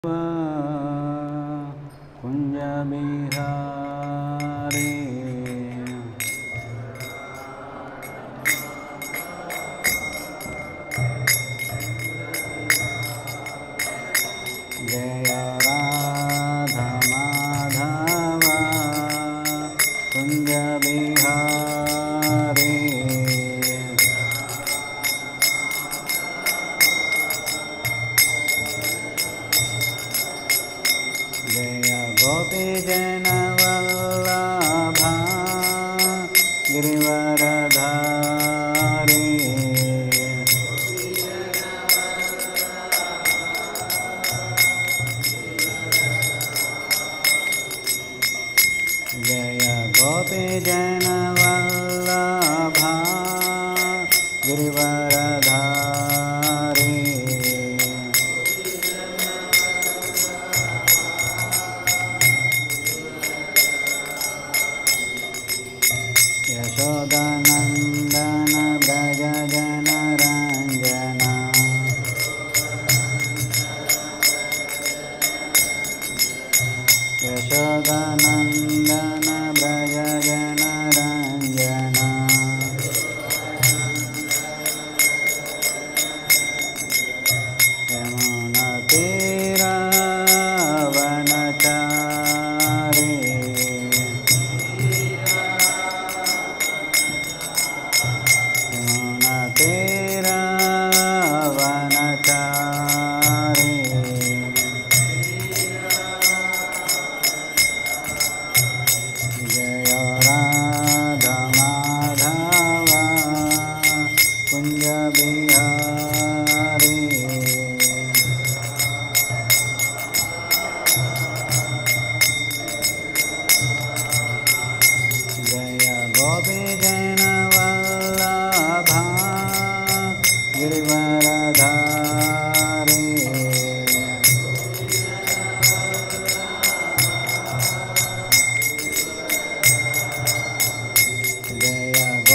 कुञ्ज बिहारी जय राधा माधव कुञ्ज बिहारी जय गोपीजनवल्लभा गिरिवरधारी जय गोपीजनवल्लभा गिरिवरधारी यशोदानन्दन व्रज जनरञ्जन यशोदानन्दन व्रज जनरञ्जन यमुनतीरावनचारी वनचारी जय राधा माधव कुञ्ज बिहारी जय गोपीजनवल्लभा गिरिवरधारी जय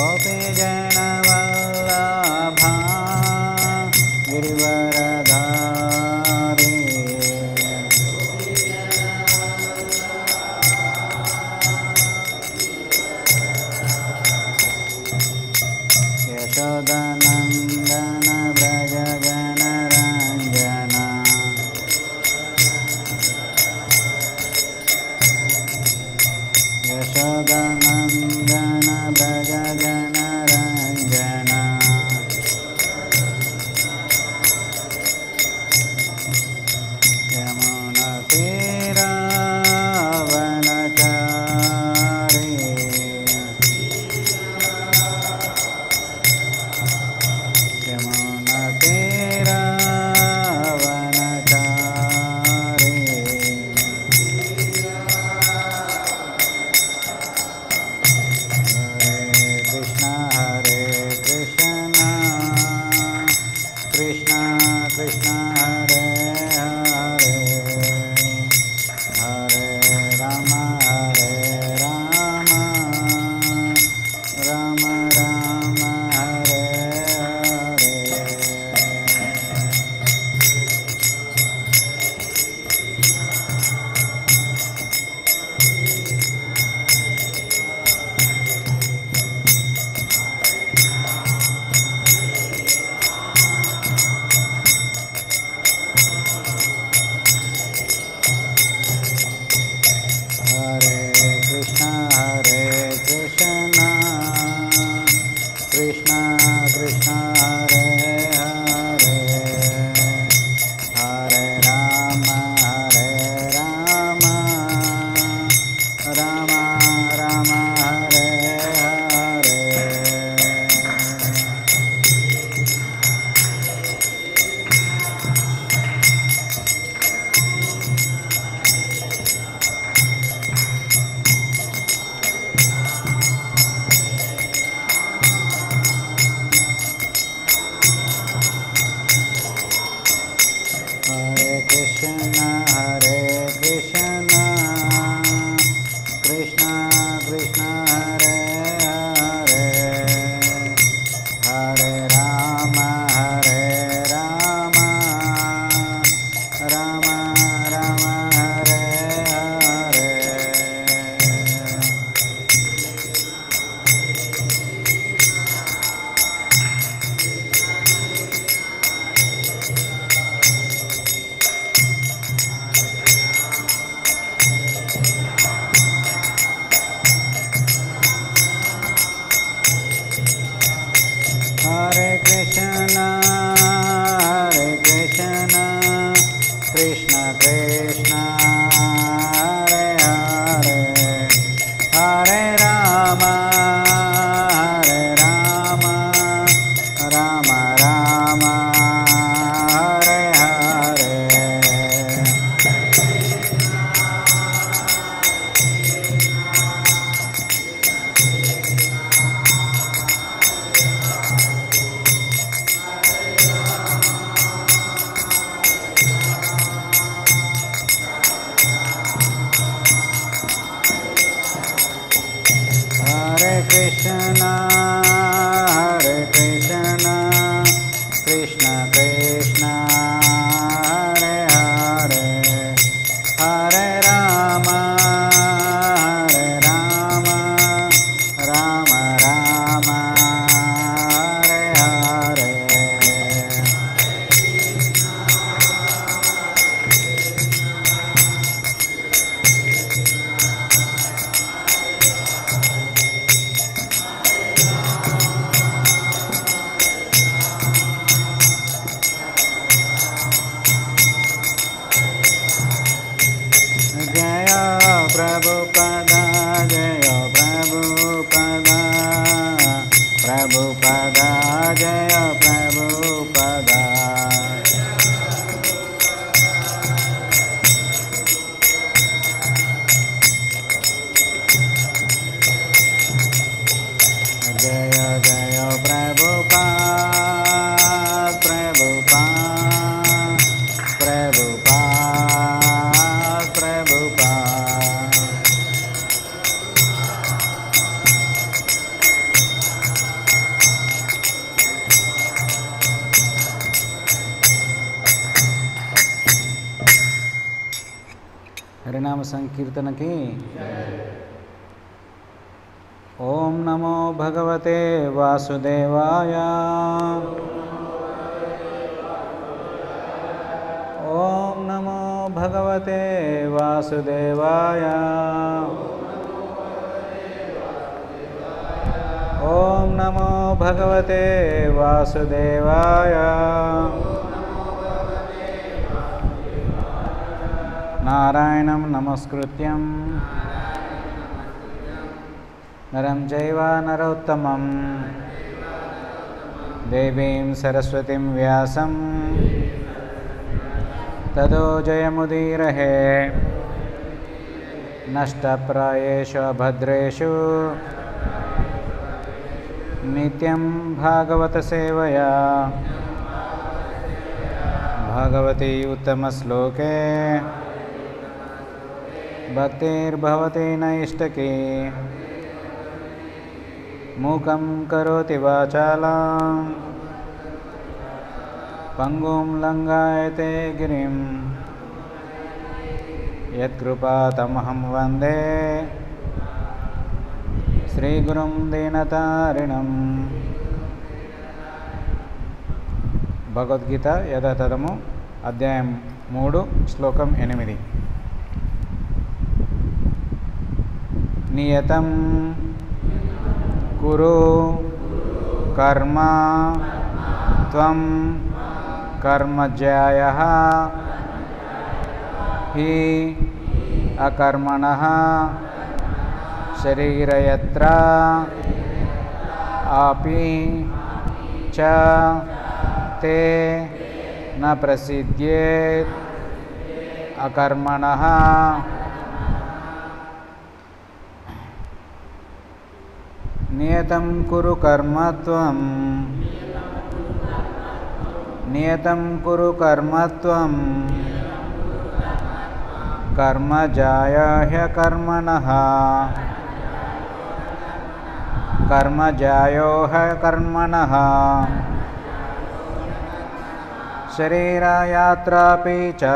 गोपीजनवल्लभा गिरिवरधारी यशोदानन्दन व्रज जनरञ्जन यशोदानन्दन व्रज जनरञ्जन यमुनतीरावनचारी यमुनतीरावनचारी कृष्ण हरे हरे हरे राम हरे राम राम राम हरे हरे Hare Krishna, Hare Krishna, Krishna Krishna, Hare Hare, Hare Rama, Hare Rama, Rama Rama, Hare Hare. जय प्रभुपदा जय प्रभुपदा प्रभुपदा जय प्रभुपदा जय जय प्रभुपा प्रभुपा प्रभुपा प्रभुपा హరినామ సంకీర్తనకి ఓం నమో భగవతే వాసుదేవాయ ఓం నమో భగవతే వాసుదేవాయ ఓం నమో భగవతే వాసుదేవాయ నారాయణం నమస్కృత్యం నరం చైవ నరోత్తమం దేవీం సరస్వతిం వ్యాసం తదో జయముదీరహే నష్టప్రాయేషు భద్రేషు నిత్యం భాగవత సేవయా భగవతి ఉత్తమశ్లోకే భక్తిర్భవతి నైష్టకి మూకం కరోతి వాచాలాం పంగుం లంఘాయతే గిరిం యత్కృపాతమహం వందే శ్రీగురుం దీనతారిణం భగవద్గీత యథాతథము అధ్యాయం మూడు శ్లోకం ఎనిమిది నియతం కురు కర్మ త్వం కర్మజ్యాయ హి అకర్మణ శరీరయత్ర ఆపి చ తే న ప్రసిద్ధ్యేత్ అకర్మణ నియతం కురు కర్మత్వం నియతం కురు కర్మత్వం కర్మజాయ హ్యకర్మణ కర్మజాయో హ్యకర్మణ శరీరయాత్రాపి చ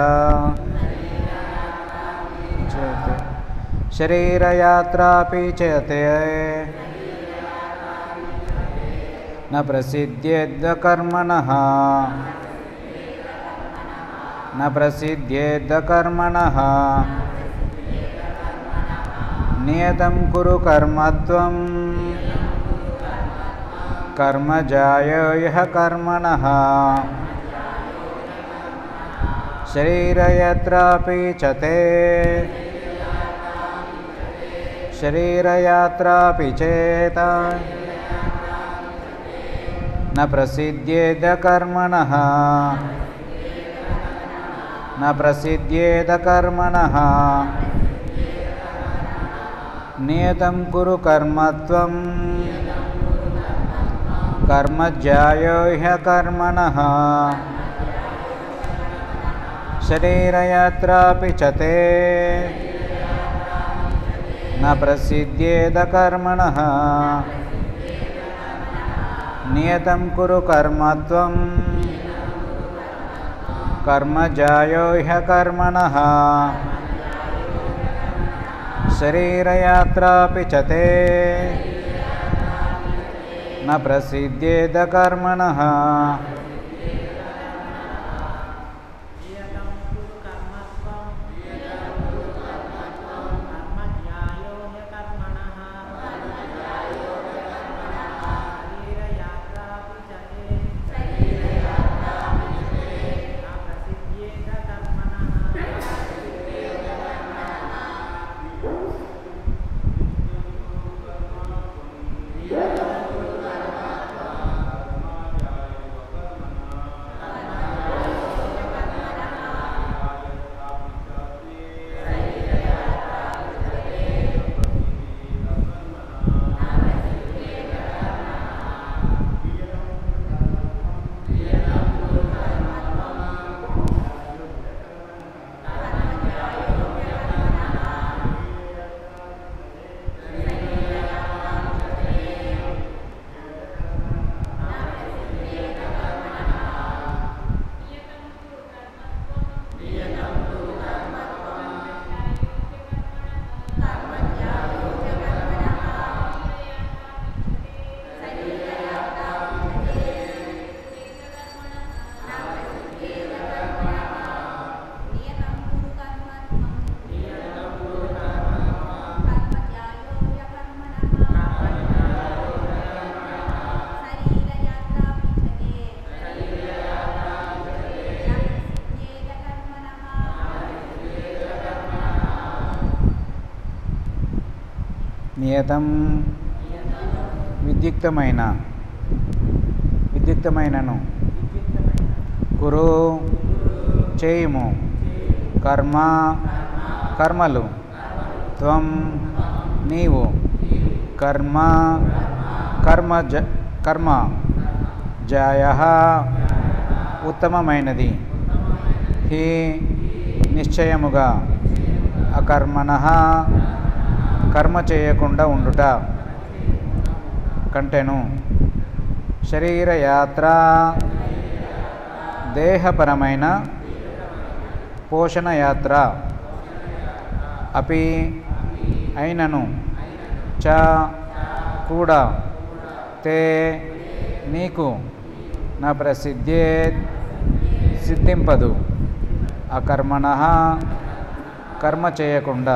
చేతే శరీరయాత్రాపి చేతే न प्रसिद्ध्येद्कर्मणः न प्रसिद्ध्येद्कर्मणः नियतं कुरु कर्मत्वं कर्मजाय यः कर्मणः शरीरयात्रापि च ते शरीरयात्रापि चेत न प्रसिद्ध्येद कर्मणः न प्रसिद्ध्येद कर्मणः नियतं कुरु कर्मत्वं कर्मज्यायो ह्यकर्मणः शरीरयात्रापि च ते न प्रसिद्ध्येद कर्मणः नियतं कुरु कर्मत्वं कर्मजायो ह्यकर्मणः शरीरयात्रापि च ते न प्रसिद्ध्येद कर्मणः నియతం కురు కర్మత్వం కర్మజ్ఞాయో హ్యకర్మణః శరీరయాత్రాపి చ తే నా ప్రసిద్ధ్యేత కర్మణః నియతం కురు కర్మత్వం కర్మజ్ఞాయో హ్యకర్మణః శరీరయాత్రాపి చ తే ప్రసిద్ధ్యేద కర్మణః నియతం విద్యుక్తమైన విద్యుక్తమైనను కురు చేయుము కర్మ కర్మలు త్వం నీవు కర్మ కర్మ జ కర్మ జాయ ఉత్తమమైనది హి నిశ్చయముగా అకర్మణ కర్మ చేయకుండా ఉండుట కంటెను శరీరయాత్ర దేహపరమైన పోషణ యాత్ర అపి అయినను చ కూడా తే నీకు నా ప్రసిద్ధే సిద్ధింపదు అకర్మణ కర్మ చేయకుండా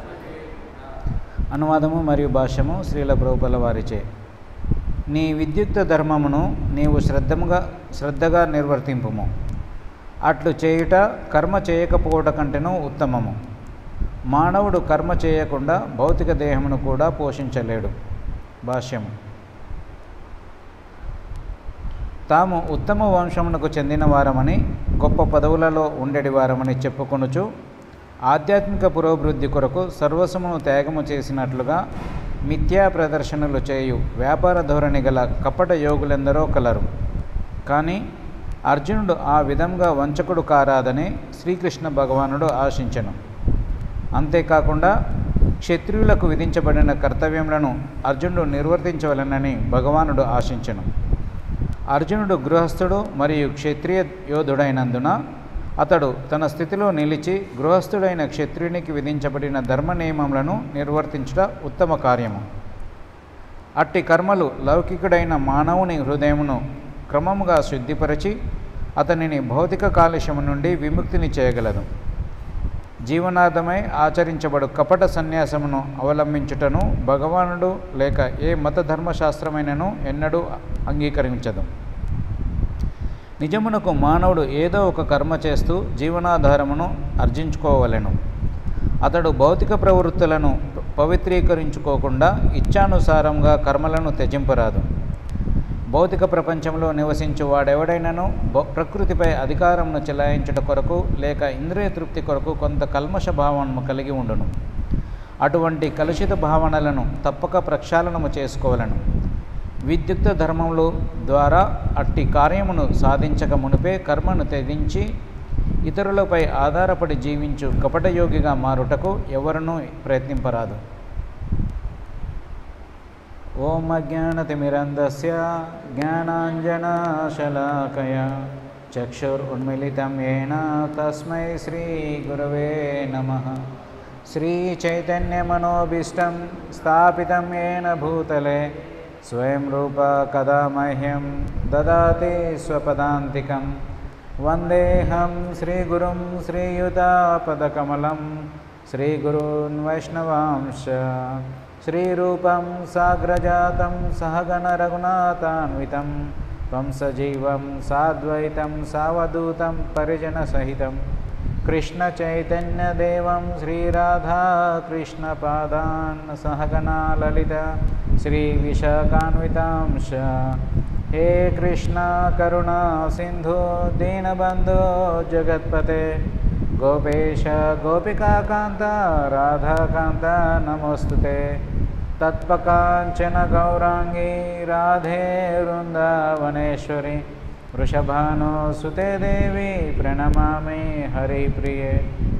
అనువాదము మరియు భాష్యము శ్రీల ప్రభుపల వారిచే నీ విద్యుక్త ధర్మమును నీవు శ్రద్ధముగా శ్రద్ధగా నిర్వర్తింపుము అట్లు చేయుట కర్మ చేయకపోవట కంటేనూ ఉత్తమము మానవుడు కర్మ చేయకుండా భౌతిక దేహమును కూడా పోషించలేడు భాష్యము తాము ఉత్తమ వంశమునకు చెందిన వారమని గొప్ప పదవులలో ఉండేటి వారమని చెప్పుకొనుచు ఆధ్యాత్మిక పురోభివృద్ధి కొరకు సర్వస్వమును త్యాగము చేసినట్లుగా మిథ్యా ప్రదర్శనలు చేయు వ్యాపార ధోరణి గల కపట యోగులెందరో కలరు కానీ అర్జునుడు ఆ విధంగా వంచకుడు కారాదని శ్రీకృష్ణ భగవానుడు ఆశించెను అంతేకాకుండా క్షత్రియులకు విధించబడిన కర్తవ్యములను అర్జునుడు నిర్వర్తించవలెనని భగవానుడు ఆశించెను అర్జునుడు గృహస్థుడు మరియు క్షత్రియ యోధుడైనందున అతడు తన స్థితిలో నిలిచి గృహస్థుడైన క్షత్రియునికి విధించబడిన ధర్మ నియమములను నిర్వర్తించుట ఉత్తమ కార్యము అట్టి కర్మలు లౌకికుడైన మానవుని హృదయమును క్రమముగా శుద్ధిపరచి అతనిని భౌతిక కాలుష్యము నుండి విముక్తిని చేయగలదు జీవనార్థమై ఆచరించబడు కపట సన్యాసమును అవలంబించుటను భగవానుడు లేక ఏ మత ధర్మశాస్త్రమైనను ఎన్నడూ అంగీకరించదు నిజమునకు మానవుడు ఏదో ఒక కర్మ చేస్తూ జీవనాధారమును ఆర్జించుకోవలెను అతడు భౌతిక ప్రవృత్తులను పవిత్రీకరించుకోకుండా ఇచ్ఛానుసారంగా కర్మలను త్యజింపరాదు భౌతిక ప్రపంచంలో నివసించు వాడెవడైనను భౌ- ప్రకృతిపై అధికారంను చెలాయించుట కొరకు లేక ఇంద్రియ తృప్తి కొరకు కొంత కల్మష భావనము కలిగి ఉండును అటువంటి కలుషిత భావనలను తప్పక ప్రక్షాళనము చేసుకోవలను విద్యుక్త ధర్మములు ద్వారా అట్టి కార్యమును సాధించక మునిపే కర్మను త్యజించి ఇతరులపై ఆధారపడి జీవించు కపటయోగిగా మారుటకు ఎవరునూ ప్రయత్నింపరాదు ఓం అజ్ఞానతిమిరంధస్య జ్ఞానాంజనాశలాకయ చక్షురున్మిళితం ఏన తస్మై శ్రీగురవే నమః శ్రీచైతన్యమనోభీష్టం స్థాపితం ఏన భూతలే స్వయం రూప కదా మహ్యం దదాతి స్వపదాంతికం వందేహం శ్రీగురుం శ్రీయుతాపదకమలం శ్రీగురున్ వైష్ణవాంశ శ్రీరూపం సాగ్రజాతం సహగణ రఘునాథాన్వితం వంశజీవం సాద్వైతం సావధూతం పరిజనసహితం కృష్ణచైతన్యదేవం శ్రీరాధాకృష్ణపాదాన్ సహగణా లలిత శ్రీవిశాఖాన్వితాంశ హే కృష్ణ కరుణా సింధు దీనబంధో జగత్పతే గోపేశ గోపికాకాంత రాధాకాంత నమోస్తుతే తత్పకాంచన గౌరాంగీ రాధే వృందావనేశ్వరి వృషభాను సుతే దేవి ప్రణమామి హరిప్రియే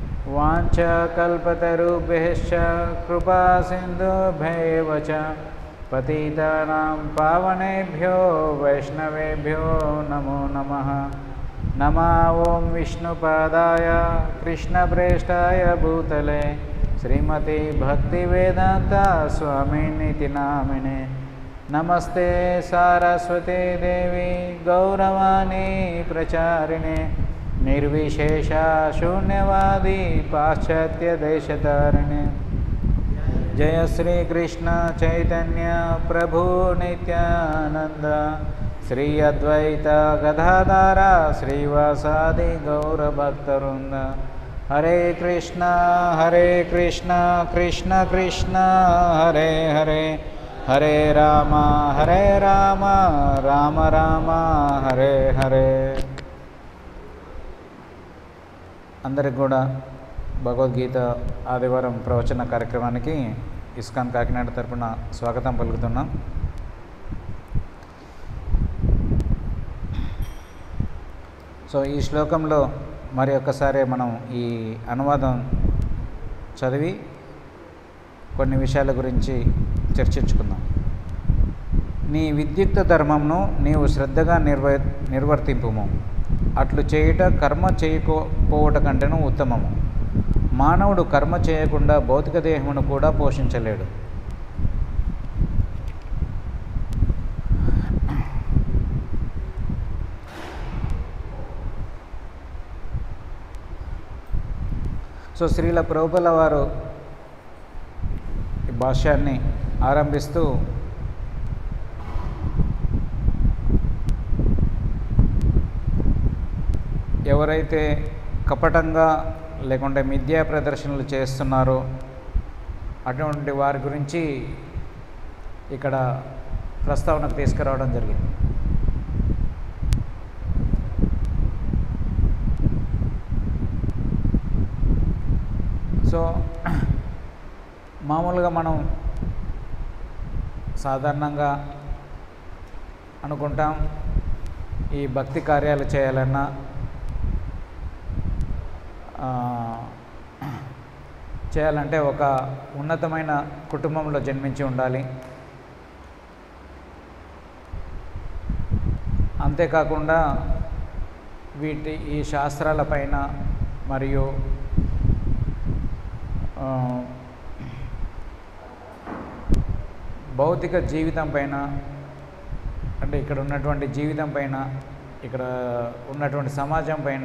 వాంఛకల్పతరుభ్యశ్చ కృపా సింధుభ్యైవ చ పతితానాం పావనేభ్యో వైష్ణవేభ్యో నమో నమః नमा ॐ विष्णुपादाय कृष्णप्रेष्ठाय भूतले श्रीमती भक्तिवेदान्ता स्वामिनिति नामिने नमस्ते सारस्वती देवी गौरवाणी प्रचारिणे निर्विशेषा शून्यवादी पाश्चात्यदेशतारिणे जय श्रीकृष्ण चैतन्य प्रभु नित्यानन्द श्री अद्वैत गदाधार श्रीवासादि गौरभक्तवृन्द हरे कृष्ण हरे कृष्ण कृष्ण कृष्ण हरे हरे हरे राम हरे राम राम राम हरे हरे అందరికి కూడా భగవద్గీత ఆదివారం ప్రవచన కార్యక్రమానికి ఇస్కాన్ కాకినాడ తరపున స్వాగతం పలుకుతున్నాం సో ఈ శ్లోకంలో మరి ఒక్కసారి మనం ఈ అనువాదం చదివి కొన్ని విషయాల గురించి చర్చించుకుందాం నీ విద్యుక్త ధర్మంను నీవు శ్రద్ధగా నిర్వ నిర్వర్తింపుము అట్లు చేయుట కర్మ చేయకపోవట కంటేనూ ఉత్తమము మానవుడు కర్మ చేయకుండా భౌతిక దేహమును కూడా పోషించలేడు సో శ్రీల ప్రభుల వారు ఈ భాష్యాన్ని ఆరంభిస్తూ ఎవరైతే కపటంగా లేకుంటే మిథ్యా ప్రదర్శనలు చేస్తున్నారో అటువంటి వారి గురించి ఇక్కడ ప్రస్తావనకు తీసుకురావడం జరిగింది సో మామూలుగా మనం సాధారణంగా అనుకుంటాం ఈ భక్తి కార్యాలు చేయాలన్నా ఆ, చేయాలంటే ఒక ఉన్నతమైన కుటుంబంలో జన్మించి ఉండాలి అంతేకాకుండా వీటి ఈ శాస్త్రాలపైన మరియు ఆ, భౌతిక జీవితం పైన అంటే ఇక్కడ ఉన్నటువంటి జీవితం పైన ఇక్కడ ఉన్నటువంటి సమాజం పైన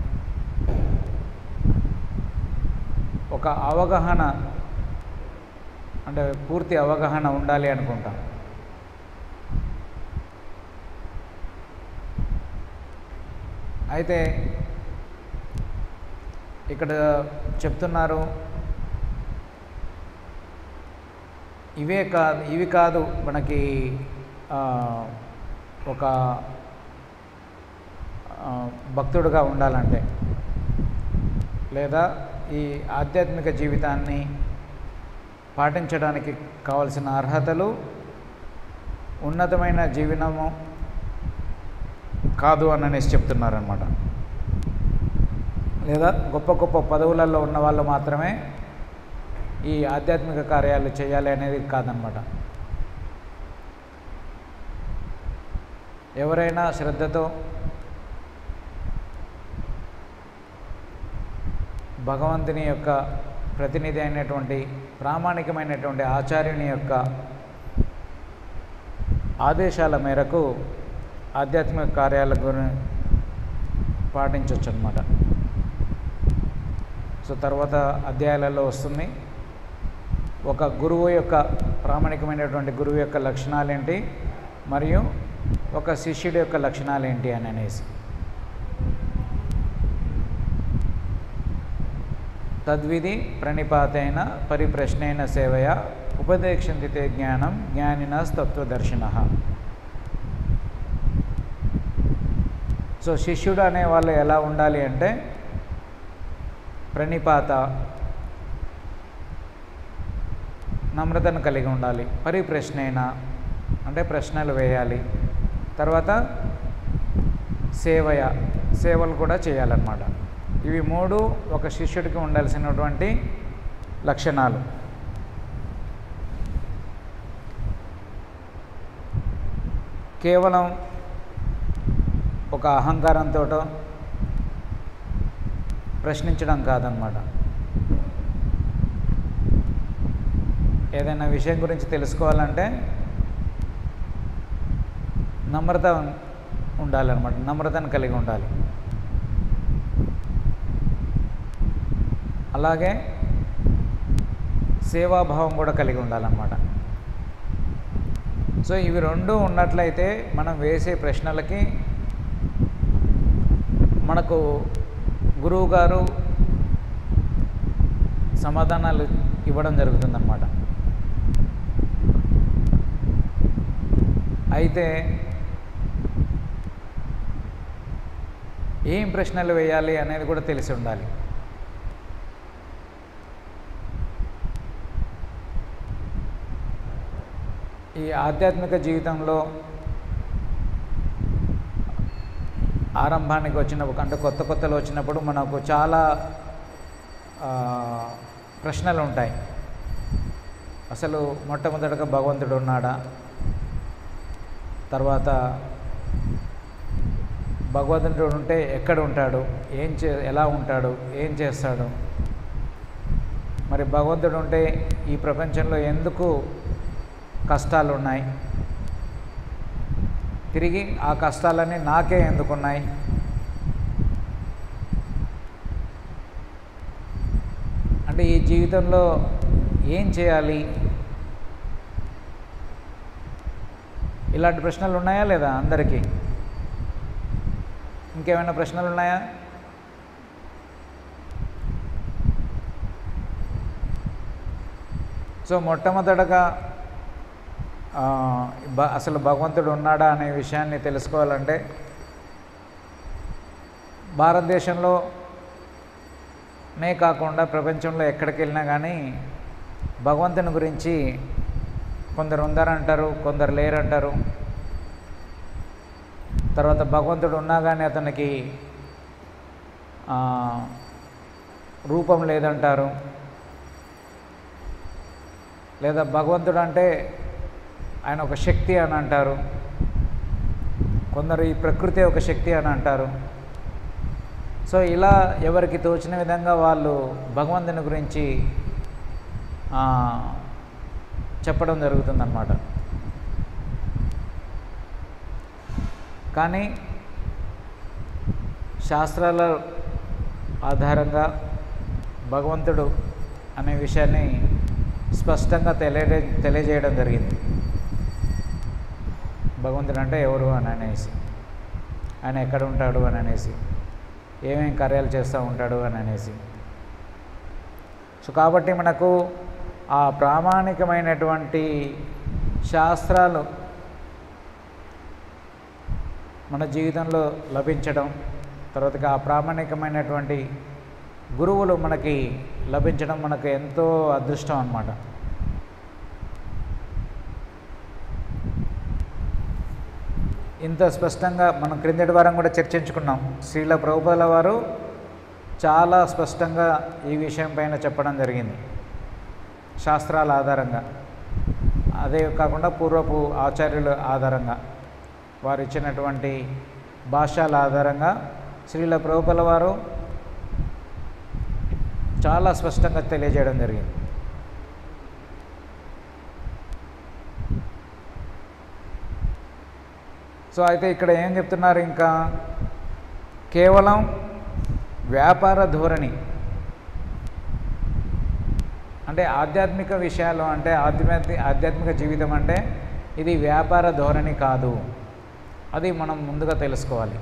ఒక అవగాహన అంటే పూర్తి అవగాహన ఉండాలి అనుకుంటాం అయితే ఇక్కడ చెప్తున్నారు ఇవే కాదు ఇవి కాదు మనకి ఆ, ఒక ఆ, భక్తుడుగా ఉండాలంటే లేదా ఈ ఆధ్యాత్మిక జీవితాన్ని పాటించడానికి కావలసిన అర్హతలు ఉన్నతమైన జీవనము కాదు అని అనేసి చెప్తున్నారనమాట లేదా గొప్ప గొప్ప పదవులలో ఉన్న వాళ్ళు మాత్రమే ఈ ఆధ్యాత్మిక కార్యాలు చేయాలి అనేది కాదనమాట ఎవరైనా శ్రద్ధతో భగవంతుని యొక్క ప్రతినిధి అయినటువంటి ప్రామాణికమైనటువంటి ఆచార్యుని యొక్క ఆదేశాల మేరకు ఆధ్యాత్మిక కార్యాల గురి పాటించవచ్చు అనమాట సో తర్వాత అధ్యాయాలలో వస్తుంది ఒక గురువు యొక్క ప్రామాణికమైనటువంటి గురువు యొక్క లక్షణాలు ఏంటి మరియు ఒక శిష్యుడి యొక్క లక్షణాలు ఏంటి అని అనేసి తద్విధి ప్రణిపాతైన పరిప్రశ్నైన సేవయ ఉపదేక్షంతితే జ్ఞానం జ్ఞానినస్తత్వదర్శిన సో శిష్యుడు అనే వాళ్ళు ఎలా ఉండాలి అంటే ప్రణిపాత నమ్రతను కలిగి ఉండాలి పరిప్రశ్నైన అంటే ప్రశ్నలు వేయాలి తర్వాత సేవయ సేవలు కూడా చేయాలన్నమాట ఇవి మూడు ఒక శిష్యుడికి ఉండాల్సినటువంటి లక్షణాలు కేవలం ఒక అహంకారంతో ప్రశ్నించడం కాదనమాట ఏదైనా విషయం గురించి తెలుసుకోవాలంటే నమ్రత ఉండాలన్నమాట నమ్రతను కలిగి ఉండాలి అలాగే సేవాభావం కూడా కలిగి ఉండాలన్నమాట సో ఇవి రెండు ఉన్నట్లయితే మనం వేసే ప్రశ్నలకి మనకు గురువు గారు సమాధానాలు ఇవ్వడం జరుగుతుందన్నమాట అయితే ఏం ప్రశ్నలు వేయాలి అనేది కూడా తెలిసి ఉండాలి ఈ ఆధ్యాత్మిక జీవితంలో ఆరంభానికి వచ్చినప్పుడు అంటే కొత్త కొత్తలో వచ్చినప్పుడు మనకు చాలా ఆ, ప్రశ్నలు ఉంటాయి అసలు మొట్టమొదటగా భగవంతుడు ఉన్నాడా తర్వాత భగవంతుడు ఉంటే ఎక్కడ ఉంటాడు ఏం చే ఎలా ఉంటాడు ఏం చేస్తాడు మరి భగవంతుడు ఉంటే ఈ ప్రపంచంలో ఎందుకు కష్టాలు ఉన్నాయి తిరిగి ఆ కష్టాలన్నీ నాకే ఎందుకున్నాయి అంటే ఈ జీవితంలో ఏం చేయాలి ఇలాంటి ప్రశ్నలు ఉన్నాయా లేదా అందరికీ ఇంకేమైనా ప్రశ్నలు ఉన్నాయా సో మొట్టమొదటగా ఆ, బ- అసలు భగవంతుడు ఉన్నాడా అనే విషయాన్ని తెలుసుకోవాలంటే భారతదేశంలో నే కాకుండా ప్రపంచంలో ఎక్కడికి వెళ్ళినా కానీ భగవంతుని గురించి కొందరు ఉందరంటారు కొందరు లేరంటారు తర్వాత భగవంతుడు ఉన్నా కానీ అతనికి ఆ, రూపం లేదంటారు లేదా భగవంతుడు అంటే ఆయన ఒక శక్తి అని అంటారు కొందరు ఈ ప్రకృతి ఒక శక్తి అని అంటారు సో ఇలా ఎవరికి తోచిన విధంగా వాళ్ళు భగవంతుని గురించి ఆ, చెప్పడం జరుగుతుందన్నమాట కానీ శాస్త్రాల ఆధారంగా భగవంతుడు అనే విషయాన్ని స్పష్టంగా తెలియజే తెలియజేయడం జరిగింది భగవంతుడు అంటే ఎవరు అని అనేసి ఆయన ఎక్కడ ఉంటాడు అని అనేసి ఏమేం కార్యాలు చేస్తూ ఉంటాడు అని అనేసి సో కాబట్టి మనకు ఆ ప్రామాణికమైనటువంటి శాస్త్రాలు మన జీవితంలో లభించడం తర్వాత ఆ ప్రామాణికమైనటువంటి గురువులు మనకి లభించడం మనకు ఎంతో అదృష్టం అన్నమాట ఇంత స్పష్టంగా మనం క్రిందటి వారం కూడా చర్చించుకున్నాం శ్రీల ప్రభుపాల వారు చాలా స్పష్టంగా ఈ విషయం పైన చెప్పడం జరిగింది శాస్త్రాల ఆధారంగా అదే కాకుండా పూర్వపు ఆచార్యుల ఆధారంగా వారు ఇచ్చినటువంటి భాషల ఆధారంగా శ్రీల ప్రభుపాల వారు చాలా స్పష్టంగా తెలియజేయడం జరిగింది సో అయితే ఇక్కడ ఏం చెప్తున్నారు ఇంకా కేవలం వ్యాపార ధోరణి అంటే ఆధ్యాత్మిక విషయాలు అంటే ఆధ్యాత్మిక ఆధ్యాత్మిక జీవితం అంటే ఇది వ్యాపార ధోరణి కాదు అది మనం ముందుగా తెలుసుకోవాలి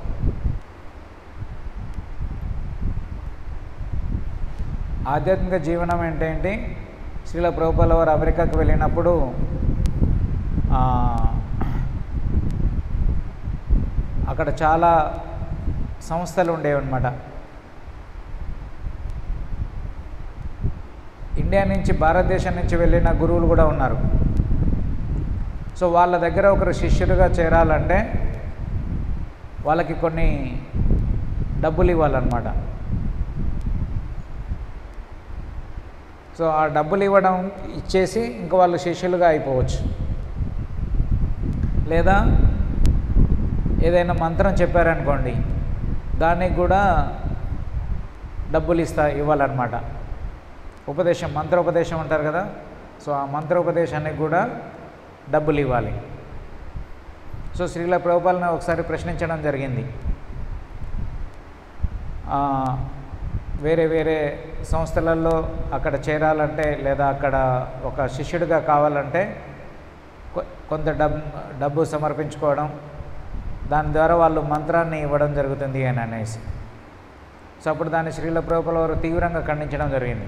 ఆధ్యాత్మిక జీవనం ఏంటంటే శ్రీల ప్రభుపాల వారు అమెరికాకు వెళ్ళినప్పుడు ఆ, అక్కడ చాలా సంస్థలు ఉండేవన్నమాట ఇండియా నుంచి భారతదేశం నుంచి వెళ్ళిన గురువులు కూడా ఉన్నారు సో వాళ్ళ దగ్గర ఒకరు శిష్యుడిగా చేరాలంటే వాళ్ళకి కొన్ని డబ్బులు ఇవ్వాలన్నమాట సో ఆ డబ్బులు ఇవ్వడం ఇచ్చేసి ఇంకా వాళ్ళు శిష్యులుగా అయిపోవచ్చు లేదా ఏదైనా మంత్రం చెప్పారనుకోండి దానికి కూడా డబ్బులు ఇస్తా ఇవ్వాలన్నమాట ఉపదేశం మంత్రోపదేశం అంటారు కదా సో ఆ మంత్రోపదేశానికి కూడా డబ్బులు ఇవ్వాలి సో శ్రీల ప్రభుపాలను ఒకసారి ప్రశ్నించడం జరిగింది ఆ, వేరే వేరే సంస్థలలో అక్కడ చేరాలంటే లేదా అక్కడ ఒక శిష్యుడిగా కావాలంటే కొ- కొంత డబ్ డబ్బు సమర్పించుకోవడం దాని ద్వారా వాళ్ళు మంత్రాన్ని ఇవ్వడం జరుగుతుంది అని అనేసి సో అప్పుడు దాన్ని శ్రీల ప్రభుపాల వారు తీవ్రంగా ఖండించడం జరిగింది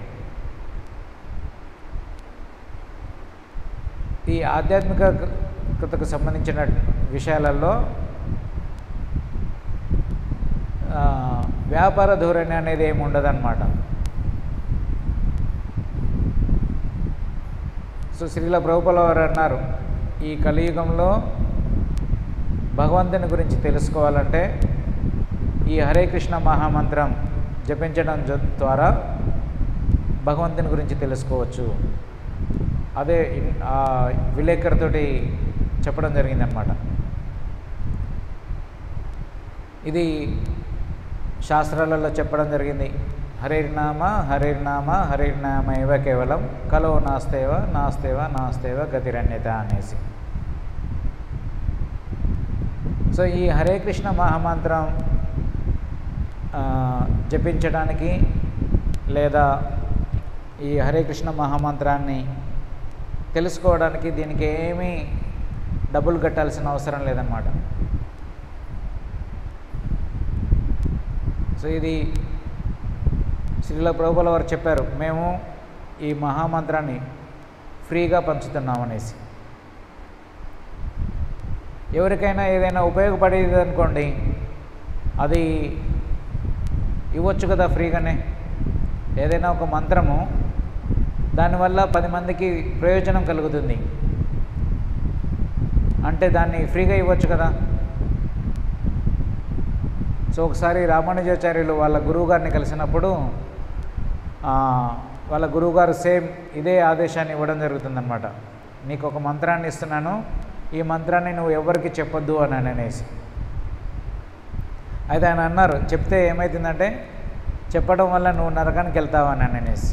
ఈ ఆధ్యాత్మికతకు సంబంధించిన విషయాలలో ఆ, వ్యాపార ధోరణి అనేది ఏమి ఉండదన్నమాట సో శ్రీల ప్రభుపాల వారు అన్నారు ఈ కలియుగంలో భగవంతుని గురించి తెలుసుకోవాలంటే ఈ హరే కృష్ణ మహామంత్రం జపించడం జ- ద్వారా భగవంతుని గురించి తెలుసుకోవచ్చు అదే ఇన్- ఆ విలేకరుతోటి చెప్పడం జరిగిందనమాట ఇది శాస్త్రాలలో చెప్పడం జరిగింది హరిర్నామ హరిర్నామ హరిర్నామ ఇవ కేవలం కలో నాస్తేవ నాస్తేవ నాస్తేవ గతిరన్యత అనేసి సో ఈ హరే కృష్ణ మహామంత్రం ఆ, జపించడానికి లేదా ఈ హరే కృష్ణ మహామంత్రాన్ని తెలుసుకోవడానికి దీనికి ఏమీ డబ్బులు కట్టాల్సిన అవసరం లేదన్నమాట సో ఇది శ్రీల ప్రభుల వారు చెప్పారు మేము ఈ మహామంత్రాన్ని ఫ్రీగా పంచుతున్నాం అనేసి ఎవరికైనా ఏదైనా ఉపయోగపడేది అనుకోండి అది ఇవ్వచ్చు కదా ఫ్రీగానే ఏదైనా ఒక మంత్రము దానివల్ల పది మందికి ప్రయోజనం కలుగుతుంది అంటే దాన్ని ఫ్రీగా ఇవ్వచ్చు కదా సో ఒకసారి రామానుజాచార్యులు వాళ్ళ గురువుగారిని కలిసినప్పుడు ఆ, వాళ్ళ గురువుగారు సేమ్ ఇదే ఆదేశాన్ని ఇవ్వడం జరుగుతుందన్నమాట నీకు ఒక మంత్రాన్ని ఇస్తున్నాను ఈ మంత్రాన్ని నువ్వు ఎవరికి చెప్పొద్దు అని అనేసి అయితే ఆయన అన్నారు చెప్తే ఏమవుతుందంటే చెప్పడం వల్ల నువ్వు నరకానికి వెళ్తావు అని అనేసి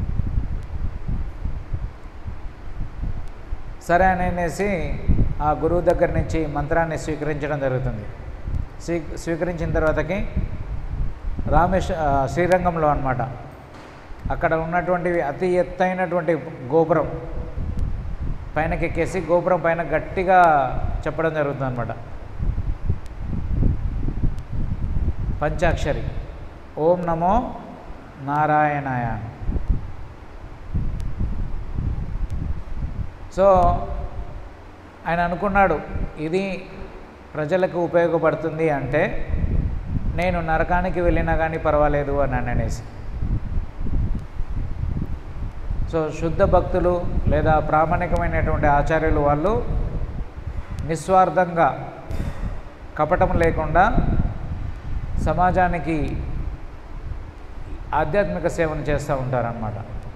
సరే అని అనేసి ఆ గురువు దగ్గర నుంచి మంత్రాన్ని స్వీకరించడం జరుగుతుంది స్వీ స్వీకరించిన తర్వాతకి రామేశ్ ఆ, శ్రీరంగంలో అన్నమాట అక్కడ ఉన్నటువంటి అతి ఎత్తైనటువంటి గోపురం పైనకి ఎక్కేసి గోపురం పైన గట్టిగా చెప్పడం జరుగుతుంది అనమాట పంచాక్షరి ఓం నమో నారాయణాయ సో ఆయన అనుకున్నాడు ఇది ప్రజలకు ఉపయోగపడుతుంది అంటే నేను నరకానికి వెళ్ళినా కానీ పర్వాలేదు అని అనేసి సో శుద్ధ భక్తులు లేదా ప్రామాణికమైనటువంటి ఆచార్యులు వాళ్ళు నిస్వార్థంగా కపటం లేకుండా సమాజానికి ఆధ్యాత్మిక సేవను చేస్తూ ఉంటారన్నమాట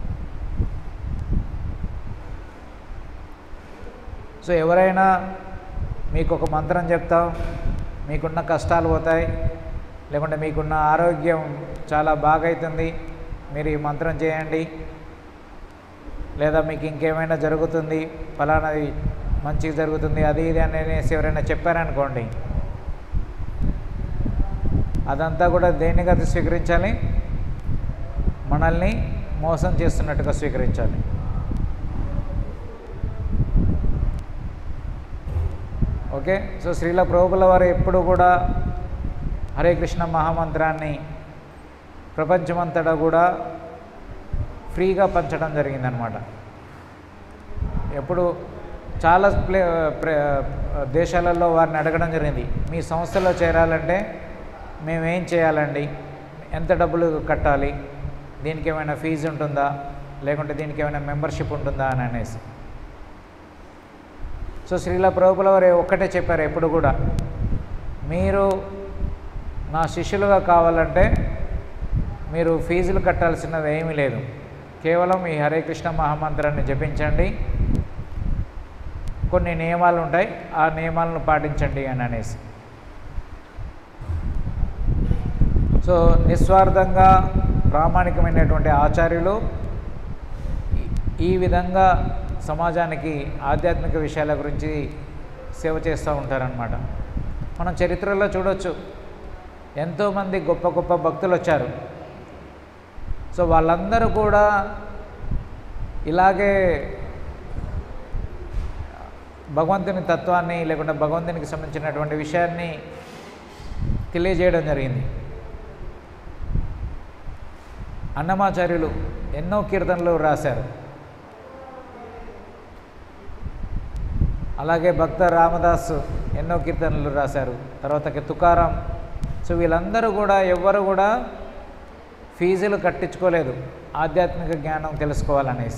సో ఎవరైనా మీకు ఒక మంత్రం చెప్తాం మీకున్న కష్టాలు పోతాయి లేకుంటే మీకున్న ఆరోగ్యం చాలా బాగైతుంది మీరు ఈ మంత్రం చేయండి లేదా మీకు ఇంకేమైనా జరుగుతుంది ఫలానాది మంచిగా జరుగుతుంది అది ఇది అనేసి ఎవరైనా చెప్పారనుకోండి అదంతా కూడా దేనిగా స్వీకరించాలి మనల్ని మోసం చేస్తున్నట్టుగా స్వీకరించాలి ఓకే సో శ్రీల ప్రభుల వారు ఎప్పుడు కూడా హరే కృష్ణ మహామంత్రాన్ని ప్రపంచమంతటా కూడా ఫ్రీగా పంచడం జరిగిందనమాట ఎప్పుడు చాలా ప్లే ప్ర- దేశాలలో వారిని అడగడం జరిగింది మీ సంస్థలో చేరాలంటే మేమేం చేయాలండి ఎంత డబ్బులు కట్టాలి దీనికి ఏమైనా ఫీజు ఉంటుందా లేకుంటే దీనికి ఏమైనా మెంబర్షిప్ ఉంటుందా అని అనేసి సో శ్రీల ప్రభుల వారు ఒక్కటే చెప్పారు ఎప్పుడు కూడా మీరు నా శిష్యులుగా కావాలంటే మీరు ఫీజులు కట్టాల్సినది ఏమీ లేదు కేవలం ఈ హరే కృష్ణ మహామంత్రాన్ని జపించండి కొన్ని నియమాలు ఉంటాయి ఆ నియమాలను పాటించండి అని అనేసి సో నిస్వార్థంగా ప్రామాణికమైనటువంటి ఆచార్యులు ఈ- ఈ విధంగా సమాజానికి ఆధ్యాత్మిక విషయాల గురించి సేవ చేస్తూ ఉంటారనమాట మనం చరిత్రలో చూడొచ్చు ఎంతోమంది గొప్ప గొప్ప భక్తులు వచ్చారు సో వాళ్ళందరూ కూడా ఇలాగే భగవంతుని తత్వాన్ని లేకుంటే భగవంతునికి సంబంధించినటువంటి విషయాన్ని తెలియజేయడం జరిగింది అన్నమాచార్యులు ఎన్నో కీర్తనలు రాశారు అలాగే భక్త రామదాస్ ఎన్నో కీర్తనలు రాశారు తర్వాతకి తుకారాం సో వీళ్ళందరూ కూడా ఎవ్వరు కూడా ఫీజులు కట్టించుకోలేదు ఆధ్యాత్మిక జ్ఞానం తెలుసుకోవాలనేసి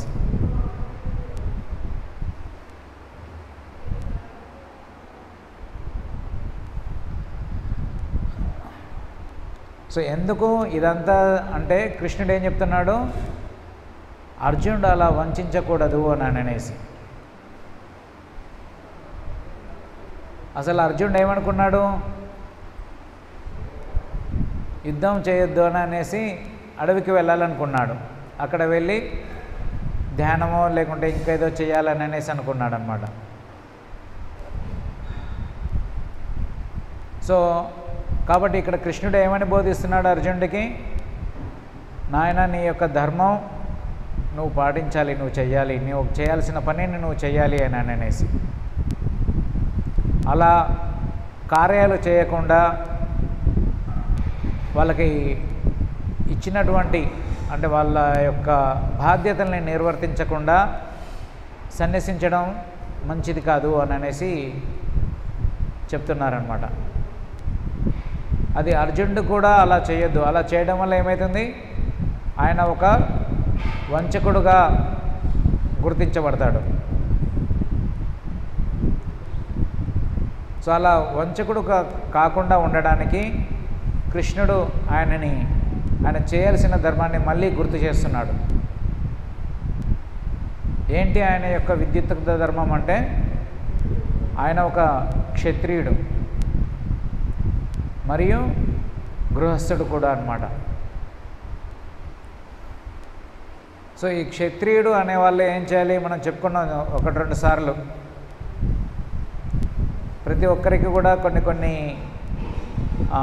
సో ఎందుకు ఇదంతా అంటే కృష్ణుడు ఏం చెప్తున్నాడు అర్జునుడు అలా వంచకూడదు అని అనేసి అసలు అర్జునుడు ఏమనుకున్నాడు యుద్ధం చేయొద్దు అని అనేసి అడవికి వెళ్ళాలనుకున్నాడు అక్కడ వెళ్ళి ధ్యానమో లేకుంటే ఇంకేదో చేయాలని అనేసి అనుకున్నాడు అనమాట సో కాబట్టి ఇక్కడ కృష్ణుడు ఏమని బోధిస్తున్నాడు అర్జునుడికి నాయన నీ యొక్క ధర్మం నువ్వు పాటించాలి నువ్వు చెయ్యాలి నువ్వు చేయాల్సిన పనిని నువ్వు చెయ్యాలి అని అనేసి అలా కార్యాలు చేయకుండా వాళ్ళకి ఇచ్చినటువంటి అంటే వాళ్ళ యొక్క బాధ్యతల్ని నిర్వర్తించకుండా సన్యసించడం మంచిది కాదు అని అనేసి చెప్తున్నారనమాట అది అర్జునుడు కూడా అలా చేయొద్దు అలా చేయడం వల్ల ఏమవుతుంది ఆయన ఒక వంచకుడుగా గుర్తించబడతాడు సో అలా వంచకుడు కా- కాకుండా ఉండడానికి కృష్ణుడు ఆయనని ఆయన చేయాల్సిన ధర్మాన్ని మళ్ళీ గుర్తు చేస్తున్నాడు ఏంటి ఆయన యొక్క విద్యుత్ ధర్మం అంటే ఆయన ఒక క్షత్రియుడు మరియు గృహస్థుడు కూడా అన్నమాట సో ఈ క్షత్రియుడు అనే వాళ్ళు ఏం చేయాలి మనం చెప్పుకున్నాం ఒకటి రెండు సార్లు ప్రతి ఒక్కరికి కూడా కొన్ని కొన్ని ఆ,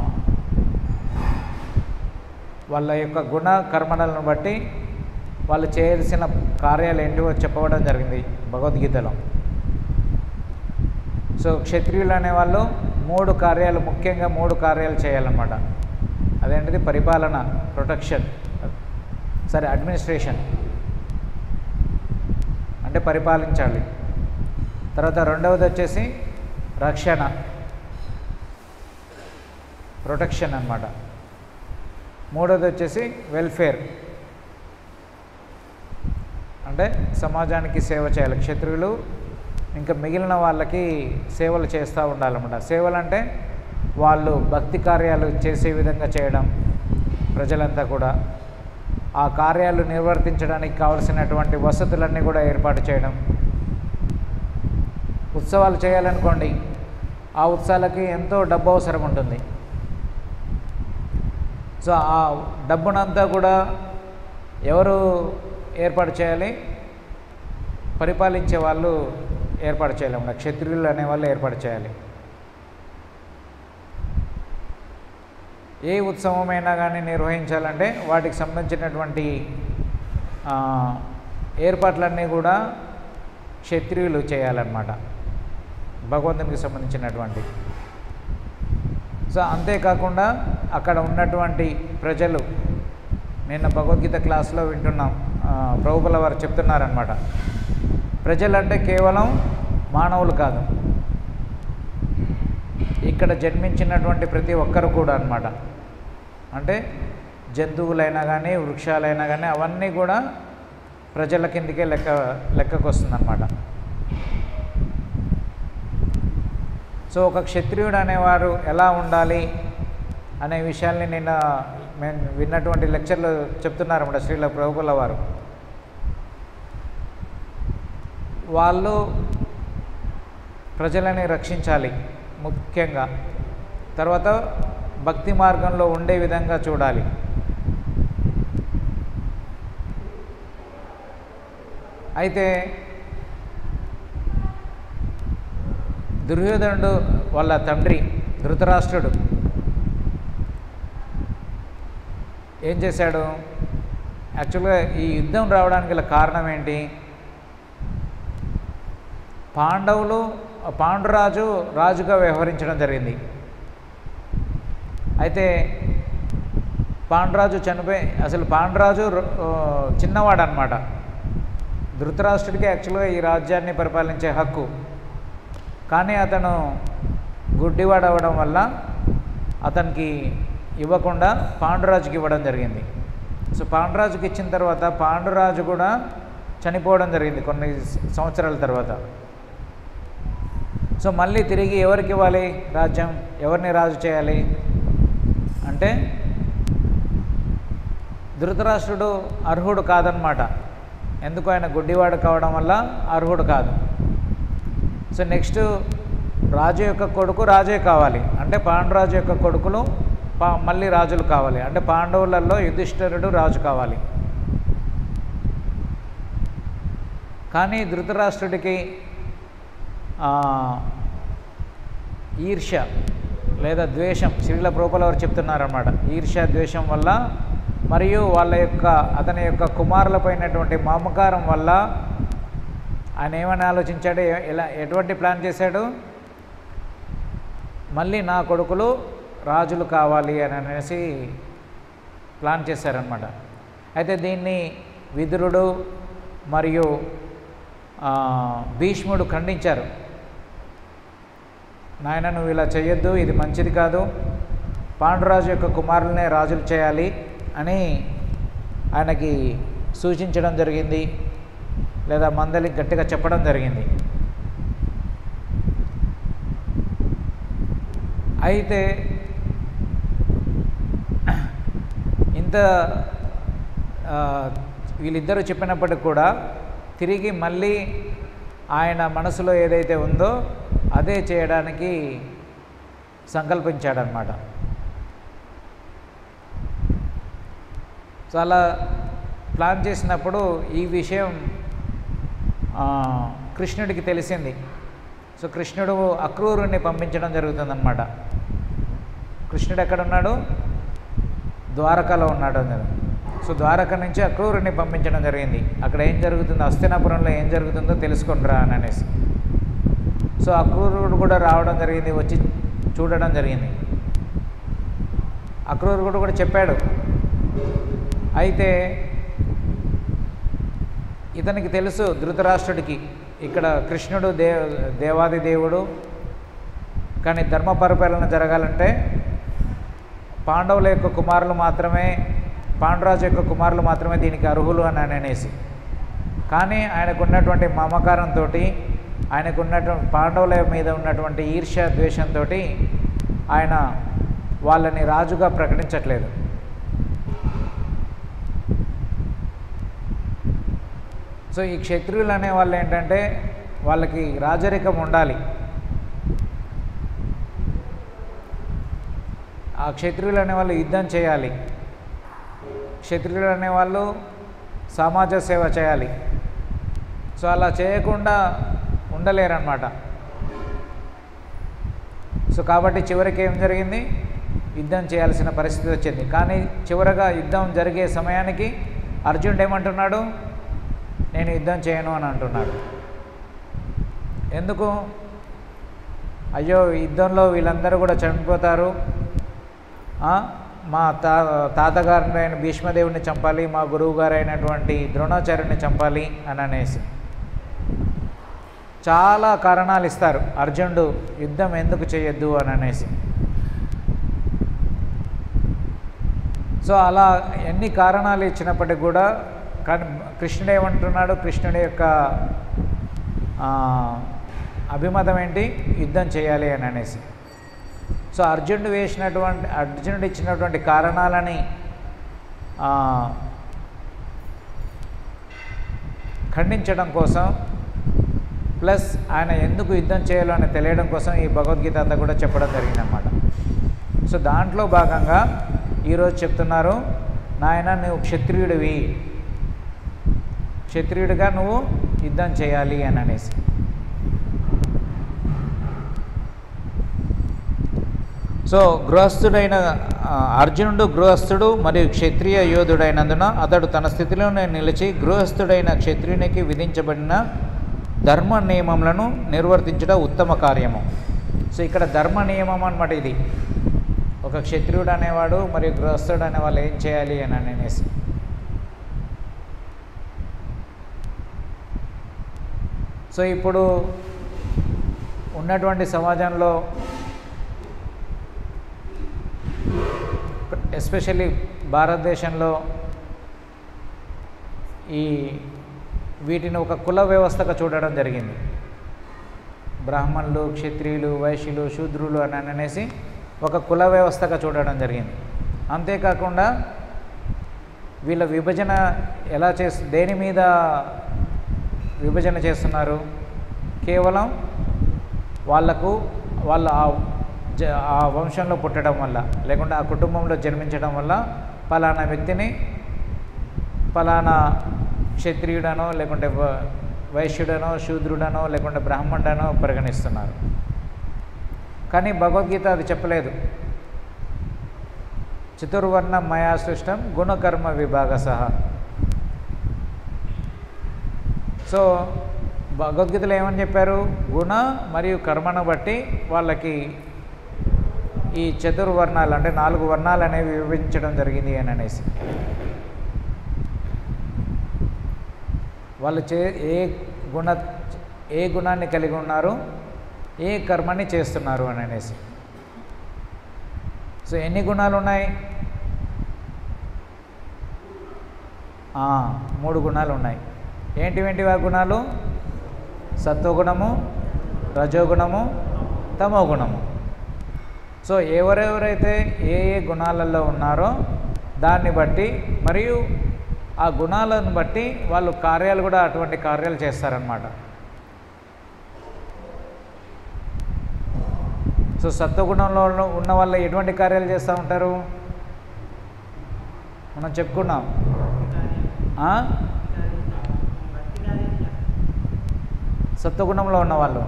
వాళ్ళ యొక్క గుణ కర్మలను బట్టి వాళ్ళు చేయాల్సిన కార్యాలు ఏంటివో చెప్పడం జరిగింది భగవద్గీతలో సో క్షత్రియులు అనేవాళ్ళు మూడు కార్యాలు ముఖ్యంగా మూడు కార్యాలు చేయాలన్నమాట అదేంటిది పరిపాలన ప్రొటెక్షన్ సరే అడ్మినిస్ట్రేషన్ అంటే పరిపాలించాలి తర్వాత రెండవది వచ్చేసి రక్షణ ప్రొటెక్షన్ అన్నమాట మూడవది వచ్చేసి వెల్ఫేర్ అంటే సమాజానికి సేవ చేయాలి క్షత్రియులు ఇంకా మిగిలిన వాళ్ళకి సేవలు చేస్తూ ఉండాలన్నమాట సేవలు అంటే వాళ్ళు భక్తి కార్యాలు చేసే విధంగా చేయడం ప్రజలంతా కూడా ఆ కార్యాలు నిర్వర్తించడానికి కావలసినటువంటి వసతులన్నీ కూడా ఏర్పాటు చేయడం ఉత్సవాలు చేయాలనుకోండి ఆ ఉత్సవాలకి ఎంతో డబ్బు అవసరం ఉంటుంది సో ఆ డబ్బునంతా కూడా ఎవరు ఏర్పాటు చేయాలి పరిపాలించే వాళ్ళు ఏర్పాటు చేయాలి క్షత్రియులు అనేవాళ్ళు ఏర్పాటు చేయాలి ఏ ఉత్సవమైనా కానీ నిర్వహించాలంటే వాటికి సంబంధించినటువంటి ఆ, ఏర్పాట్లన్నీ కూడా క్షత్రియులు చేయాలన్నమాట భగవంతునికి సంబంధించినటువంటి సో అంతేకాకుండా అక్కడ ఉన్నటువంటి ప్రజలు నిన్న భగవద్గీత క్లాస్లో వింటున్నాం ఆ, ప్రభువుల వారు చెప్తున్నారనమాట ప్రజలంటే కేవలం మానవులు కాదు ఇక్కడ జన్మించినటువంటి ప్రతి ఒక్కరు కూడా అన్నమాట అంటే జంతువులైనా కానీ వృక్షాలైనా కానీ అవన్నీ కూడా ప్రజల కిందికే లెక్క లెక్కకు వస్తుందన్నమాట సో ఒక క్షత్రియుడు అనేవారు ఎలా ఉండాలి అనే విషయాల్ని నిన్న మేము విన్నటువంటి లెక్చర్లు చెప్తున్నారన్నమాట శ్రీల ప్రభుకుల వారు వాళ్ళు ప్రజలని రక్షించాలి ముఖ్యంగా తర్వాత భక్తి మార్గంలో ఉండే విధంగా చూడాలి అయితే దుర్యోధనుడు వాళ్ళ తండ్రి ధృతరాష్ట్రుడు ఏం చేశాడు యాక్చువల్గా ఈ యుద్ధం రావడానికి గల కారణం ఏంటి పాండవులు పాండురాజు రాజుగా వ్యవహరించడం జరిగింది అయితే పాండురాజు చనిపోయి అసలు పాండురాజు రొ- ఆ, చిన్నవాడు అనమాట ధృతరాష్ట్రుడికి యాక్చువల్గా ఈ రాజ్యాన్ని పరిపాలించే హక్కు కానీ అతను గుడ్డివాడు అవ్వడం వల్ల అతనికి ఇవ్వకుండా పాండురాజుకి ఇవ్వడం జరిగింది సో పాండురాజుకి ఇచ్చిన తర్వాత పాండురాజు కూడా చనిపోవడం జరిగింది కొన్ని స- సంవత్సరాల తర్వాత సో మళ్ళీ తిరిగి ఎవరికి ఇవ్వాలి రాజ్యం ఎవరిని రాజు చేయాలి అంటే ధృతరాష్ట్రుడు అర్హుడు కాదనమాట ఎందుకు ఆయన గుడ్డివాడు కావడం వల్ల అర్హుడు కాదు సో నెక్స్ట్ రాజు యొక్క కొడుకు రాజే కావాలి అంటే పాండురాజు యొక్క కొడుకులు పా మళ్ళీ రాజులు కావాలి అంటే పాండవులలో యుధిష్ఠిరుడు రాజు కావాలి కానీ ధృతరాష్ట్రుడికి ఆ, ఈర్ష్య లేదా ద్వేషం శ్రీల ప్రోపల వారు చెప్తున్నారన్నమాట ఈర్ష్య ద్వేషం వల్ల మరియు వాళ్ళ యొక్క అతని యొక్క కుమారులపైనటువంటి మమకారం వల్ల ఆయన ఏమని ఆలోచించాడు ఏ- ఎలా ఎటువంటి ప్లాన్ చేశాడు మళ్ళీ నా కొడుకులు రాజులు కావాలి అని అనేసి ప్లాన్ చేశారనమాట అయితే దీన్ని విదురుడు మరియు ఆ, భీష్ముడు ఖండించారు నాయన నువ్వు ఇలా చేయొద్దు ఇది మంచిది కాదు పాండురాజు యొక్క కుమారులనే రాజులు చేయాలి అని ఆయనకి సూచించడం జరిగింది లేదా మందలి గట్టిగా చెప్పడం జరిగింది అయితే ఇంత ఆ, వీళ్ళిద్దరూ చెప్పినప్పటికి కూడా తిరిగి మళ్ళీ ఆయన మనసులో ఏదైతే ఉందో అదే చేయడానికి సంకల్పించాడనమాట సో అలా ప్లాన్ చేసినప్పుడు ఈ విషయం ఆ, కృష్ణుడికి తెలిసింది సో కృష్ణుడు అక్రూరుణ్ణి పంపించడం జరుగుతుందన్నమాట కృష్ణుడు ఎక్కడ ఉన్నాడు ద్వారకలో ఉన్నాడు అన్నారు సో ద్వారక నుంచి అక్రూరుని పంపించడం జరిగింది అక్కడ ఏం జరుగుతుందో హస్తినాపురంలో ఏం జరుగుతుందో తెలుసుకుంటారా అని అనేసి సో అక్రూరుడు కూడా రావడం జరిగింది వచ్చి చూడడం జరిగింది అక్రూరుడు కూడా చెప్పాడు అయితే ఇతనికి తెలుసు ధృతరాష్ట్రుడికి ఇక్కడ కృష్ణుడు దే దేవాది దేవుడు కానీ ధర్మ పరిపాలన జరగాలంటే పాండవుల యొక్క కుమారులు మాత్రమే పాండురాజు యొక్క కుమారులు మాత్రమే దీనికి అర్హులు అని ఆయన అనేసి కానీ ఆయనకు ఉన్నటువంటి మమకారంతో ఆయనకు ఉన్నటువంటి పాండవుల మీద ఉన్నటువంటి ఈర్ష్య ద్వేషంతో ఆయన వాళ్ళని రాజుగా ప్రకటించట్లేదు సో ఈ క్షత్రియులు అనే వాళ్ళు ఏంటంటే వాళ్ళకి రాజరికం ఉండాలి ఆ క్షత్రియులు అనేవాళ్ళు యుద్ధం చేయాలి క్షత్రియులు అనేవాళ్ళు సమాజ సేవ చేయాలి సో అలా చేయకుండా ఉండలేరన్నమాట సో కాబట్టి చివరికి ఏం జరిగింది యుద్ధం చేయాల్సిన పరిస్థితి వచ్చింది కానీ చివరగా యుద్ధం జరిగే సమయానికి అర్జునుడు ఏమంటున్నాడు నేను యుద్ధం చేయను అని అంటున్నాడు ఎందుకు అయ్యో యుద్ధంలో వీళ్ళందరూ కూడా చనిపోతారు ఆ, మా తా తాతగారైన భీష్మదేవుని చంపాలి మా గురువు గారైనటువంటి ద్రోణాచార్యుని చంపాలి అని అనేసి చాలా కారణాలు ఇస్తారు అర్జునుడు యుద్ధం ఎందుకు చేయొద్దు అని అనేసి సో అలా ఎన్ని కారణాలు ఇచ్చినప్పటికి కూడా కానీ కృష్ణుడు ఏమంటున్నాడు కృష్ణుడి యొక్క ఆ, అభిమతం ఏంటి యుద్ధం చేయాలి అని అనేసి సో అర్జునుడు వేసినటువంటి అర్జునుడు ఇచ్చినటువంటి కారణాలని ఆ, ఖండించడం కోసం ప్లస్ ఆయన ఎందుకు యుద్ధం చేయాలో అని తెలియడం కోసం ఈ భగవద్గీత అంతా కూడా చెప్పడం జరిగిందనమాట సో దాంట్లో భాగంగా ఈరోజు చెప్తున్నారు నాయన నువ్వు క్షత్రియుడివి క్షత్రియుడిగా నువ్వు యుద్ధం చేయాలి అని అనేసి సో గృహస్థుడైన ఆ, అర్జునుడు గృహస్థుడు మరియు క్షత్రియ యోధుడైనందున అతడు తన స్థితిలోనే నిలిచి గృహస్థుడైన క్షత్రియునికి విధించబడిన ధర్మ నియమములను నిర్వర్తించడం ఉత్తమ కార్యము సో ఇక్కడ ధర్మ నియమం అన్నమాట ఇది ఒక క్షత్రియుడు అనేవాడు మరియు గృహస్థుడు అనే వాళ్ళు ఏం చేయాలి అని అనేసి సో ఇప్పుడు ఉన్నటువంటి సమాజంలో ఎస్పెషల్లీ భారతదేశంలో ఈ వీటిని ఒక కుల వ్యవస్థగా చూడడం జరిగింది బ్రాహ్మణులు క్షత్రియులు వైశ్యులు శూద్రులు అని అనేసి ఒక కుల వ్యవస్థగా చూడడం జరిగింది అంతేకాకుండా వీళ్ళ విభజన ఎలా చేస్తు దేని మీద విభజన చేస్తున్నారు కేవలం వాళ్లకు వాళ్ళ ఆ జ ఆ వంశంలో పుట్టడం వల్ల లేకుంటే ఆ కుటుంబంలో జన్మించడం వల్ల పలానా వ్యక్తిని పలానా క్షత్రియుడనో లేకుంటే వ- వైశ్యుడనో శూద్రుడనో లేకుంటే బ్రాహ్మణుడనో పరిగణిస్తున్నారు కానీ భగవద్గీత అది చెప్పలేదు చతుర్వర్ణ మయా సృష్టం గుణకర్మ విభాగ సహా సో భగవద్గీతలో ఏమని చెప్పారు గుణ మరియు కర్మను బట్టి వాళ్ళకి ఈ చతుర్వర్ణాలు అంటే నాలుగు వర్ణాలు అనేవి విభజించడం జరిగింది అని అనేసి వాళ్ళు చే ఏ గుణ ఏ గుణాన్ని కలిగి ఉన్నారు ఏ కర్మని చేస్తున్నారు అని అనేసి సో ఎన్ని గుణాలు ఉన్నాయి ఆ, మూడు గుణాలు ఉన్నాయి ఏంటివేంటివి ఆ గుణాలు సత్వగుణము రజోగుణము తమో గుణము సో ఎవరెవరైతే ఏ ఏ గుణాలలో ఉన్నారో దాన్ని బట్టి మరియు ఆ గుణాలను బట్టి వాళ్ళు కార్యాలు కూడా అటువంటి కార్యాలు చేస్తారనమాట సో సత్వగుణంలో ఉన్న- ఉన్న వాళ్ళు ఎటువంటి కార్యాలు చేస్తూ ఉంటారు మనం చెప్పుకున్నాం ఆ? సత్వగుణంలో ఉన్నవాళ్ళు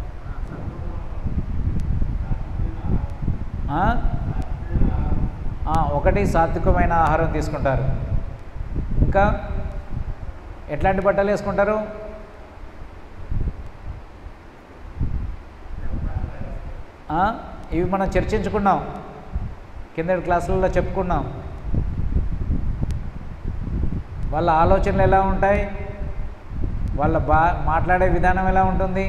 ఆ? ఆ, ఒకటి సాత్వికమైన ఆహారం తీసుకుంటారు ఇంకా ఎట్లాంటి బట్టలు వేసుకుంటారు ఆ? ఇవి మనం చర్చించుకున్నాం కిందటి క్లాసులలో చెప్పుకున్నాం వాళ్ళ ఆలోచనలు ఎలా ఉంటాయి వాళ్ళ బా మాట్లాడే విధానం ఎలా ఉంటుంది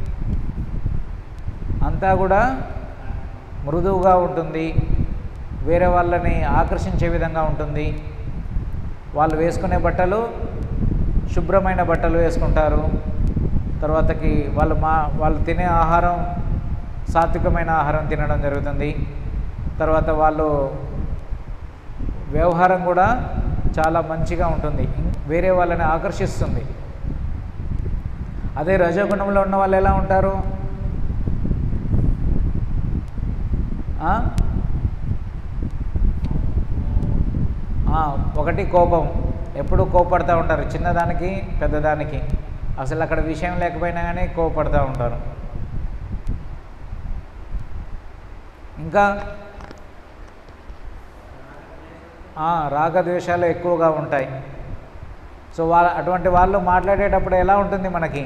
అంతా కూడా మృదువుగా ఉంటుంది వేరే వాళ్ళని ఆకర్షించే విధంగా ఉంటుంది వాళ్ళు వేసుకునే బట్టలు శుభ్రమైన బట్టలు వేసుకుంటారు తర్వాతకి వాళ్ళు మా వాళ్ళు తినే ఆహారం సాత్వికమైన ఆహారం తినడం జరుగుతుంది తర్వాత వాళ్ళు వ్యవహారం కూడా చాలా మంచిగా ఉంటుంది వేరే వాళ్ళని ఆకర్షిస్తుంది అదే రజోగుణంలో ఉన్న వాళ్ళు ఎలా ఉంటారు ఆ? ఆ, ఒకటి కోపం ఎప్పుడు కోపడుతూ ఉంటారు చిన్నదానికి పెద్దదానికి అసలు అక్కడ విషయం లేకపోయినా కానీ కోపడుతూ ఉంటారు ఇంకా ఆ, రాగద్వేషాలు ఎక్కువగా ఉంటాయి సో వాళ్ళ అటువంటి వాళ్ళు మాట్లాడేటప్పుడు ఎలా ఉంటుంది మనకి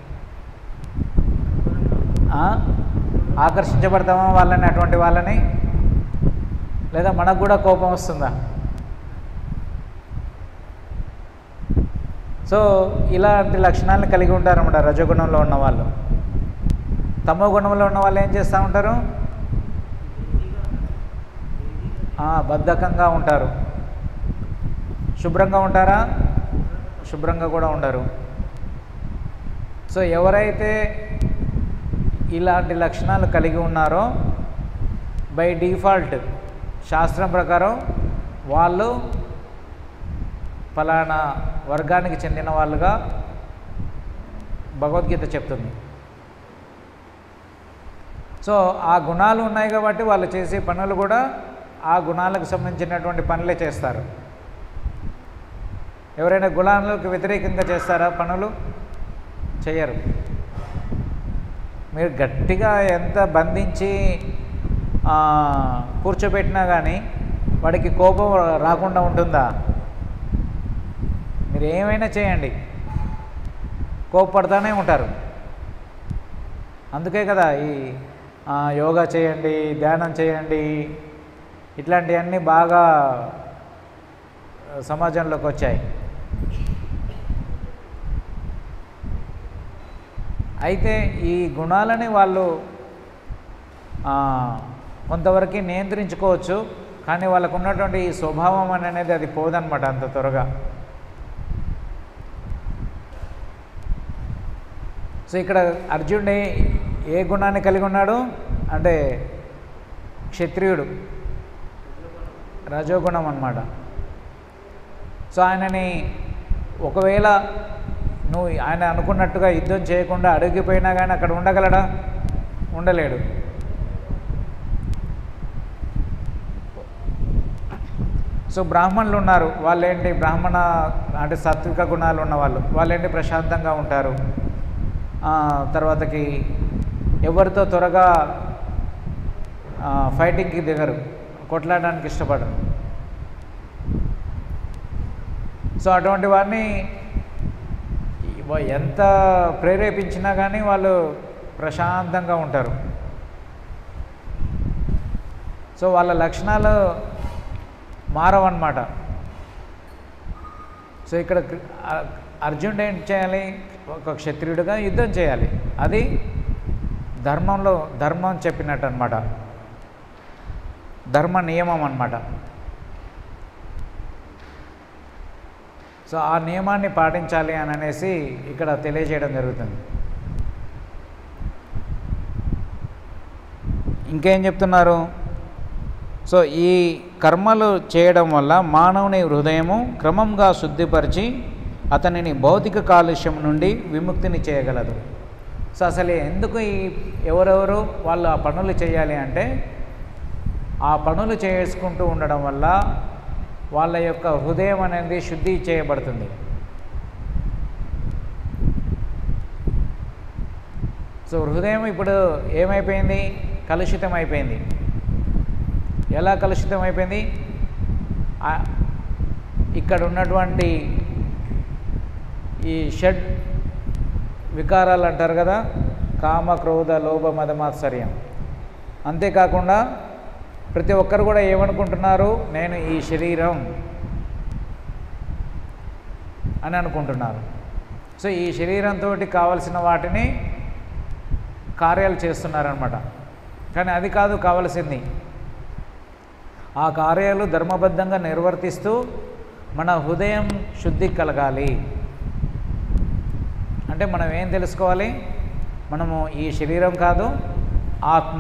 ఆ? ఆకర్షించబడతామా వాళ్ళని అటువంటి వాళ్ళని లేదా మనకు కూడా కోపం వస్తుందా సో ఇలాంటి లక్షణాలను కలిగి ఉంటారన్నమాట రజగుణంలో ఉన్న వాళ్ళు తమో గుణంలో ఉన్న వాళ్ళు ఏం చేస్తూ ఉంటారు ఆ, బద్ధకంగా ఉంటారు శుభ్రంగా ఉంటారా శుభ్రంగా కూడా ఉండరు సో ఎవరైతే ఇలాంటి లక్షణాలు కలిగి ఉన్నారో బై డిఫాల్ట్ శాస్త్రం ప్రకారం వాళ్ళు ఫలానా వర్గానికి చెందిన వాళ్ళుగా భగవద్గీత చెప్తుంది సో ఆ గుణాలు ఉన్నాయి కాబట్టి వాళ్ళు చేసే పనులు కూడా ఆ గుణాలకు సంబంధించినటువంటి పనులే చేస్తారు ఎవరైనా గుణాలకు వ్యతిరేకంగా చేస్తారా పనులు చేయరు మీరు గట్టిగా ఎంత బంధించి ఆ, కూర్చోబెట్టినా కానీ వాడికి కోపం రాకుండా ఉంటుందా మీరు ఏమైనా చేయండి కోపపడతానే ఉంటారు అందుకే కదా ఈ ఆ, యోగా చేయండి ధ్యానం చేయండి ఇట్లాంటివన్నీ బాగా ఆ, సమాజంలోకి వచ్చాయి అయితే ఈ గుణాలని వాళ్ళు ఆ, కొంతవరకు నియంత్రించుకోవచ్చు కానీ వాళ్ళకు ఉన్నటువంటి ఈ స్వభావం అని అనేది అది పోదనమాట అంత త్వరగా సో ఇక్కడ అర్జునుడు ఏ- ఏ గుణాన్ని కలిగి ఉన్నాడు అంటే క్షత్రియుడు రజోగుణం అన్నమాట సో ఆయనని ఒకవేళ నువ్వు ఆయన అనుకున్నట్టుగా యుద్ధం చేయకుండా అడిగిపోయినా కానీ అక్కడ ఉండగలడా ఉండలేడు సో బ్రాహ్మణులు ఉన్నారు వాళ్ళేంటి బ్రాహ్మణ అంటే సాత్విక గుణాలు ఉన్న వాళ్ళు వాళ్ళేంటి ప్రశాంతంగా ఉంటారు ఆ, తర్వాతకి ఎవరితో త్వరగా ఆ, ఫైటింగ్కి దిగరు కొట్లాడడానికి ఇష్టపడరు సో అటువంటి వారిని వ- ఎంత ప్రేరేపించినా కానీ వాళ్ళు ప్రశాంతంగా ఉంటారు సో వాళ్ళ లక్షణాలు మారవన్నమాట సో ఇక్కడ కృ- అ- అర్జునుడు ఏం చేయాలి ఒక క్షత్రియుడిగా యుద్ధం చేయాలి అది ధర్మంలో ధర్మం చెప్పినట్టు అనమాట ధర్మ నియమం అన్నమాట సో ఆ నియమాన్ని పాటించాలి అని అనేసి ఇక్కడ తెలియజేయడం జరుగుతుంది ఇంకేం చెప్తున్నారు సో ఈ కర్మలు చేయడం వల్ల మానవుని హృదయము క్రమంగా శుద్ధిపరిచి అతనిని భౌతిక కాలుష్యం నుండి విముక్తిని చేయగలదు సో అసలు ఎందుకు ఈ ఎవరెవరు వాళ్ళు ఆ పనులు చేయాలి అంటే ఆ పనులు చేసుకుంటూ ఉండడం వల్ల వాళ్ళ యొక్క హృదయం అనేది శుద్ధి చేయబడుతుంది సో హృదయం ఇప్పుడు ఏమైపోయింది కలుషితం అయిపోయింది ఎలా కలుషితం అయిపోయింది ఆ- ఇక్కడ ఉన్నటువంటి ఈ షడ్ వికారాలు అంటారు కదా కామ క్రోధ లోభ మదమాత్సర్యం అంతేకాకుండా ప్రతి ఒక్కరు కూడా ఏమనుకుంటున్నారు నేను ఈ శరీరం అని అనుకుంటున్నారు సో ఈ శరీరంతో కావలసిన వాటిని కార్యాలు చేస్తున్నారనమాట కానీ అది కాదు కావలసింది ఆ కార్యాలు ధర్మబద్ధంగా నిర్వర్తిస్తూ మన హృదయం శుద్ధి కలగాలి అంటే మనం ఏం తెలుసుకోవాలి మనము ఈ శరీరం కాదు ఆత్మ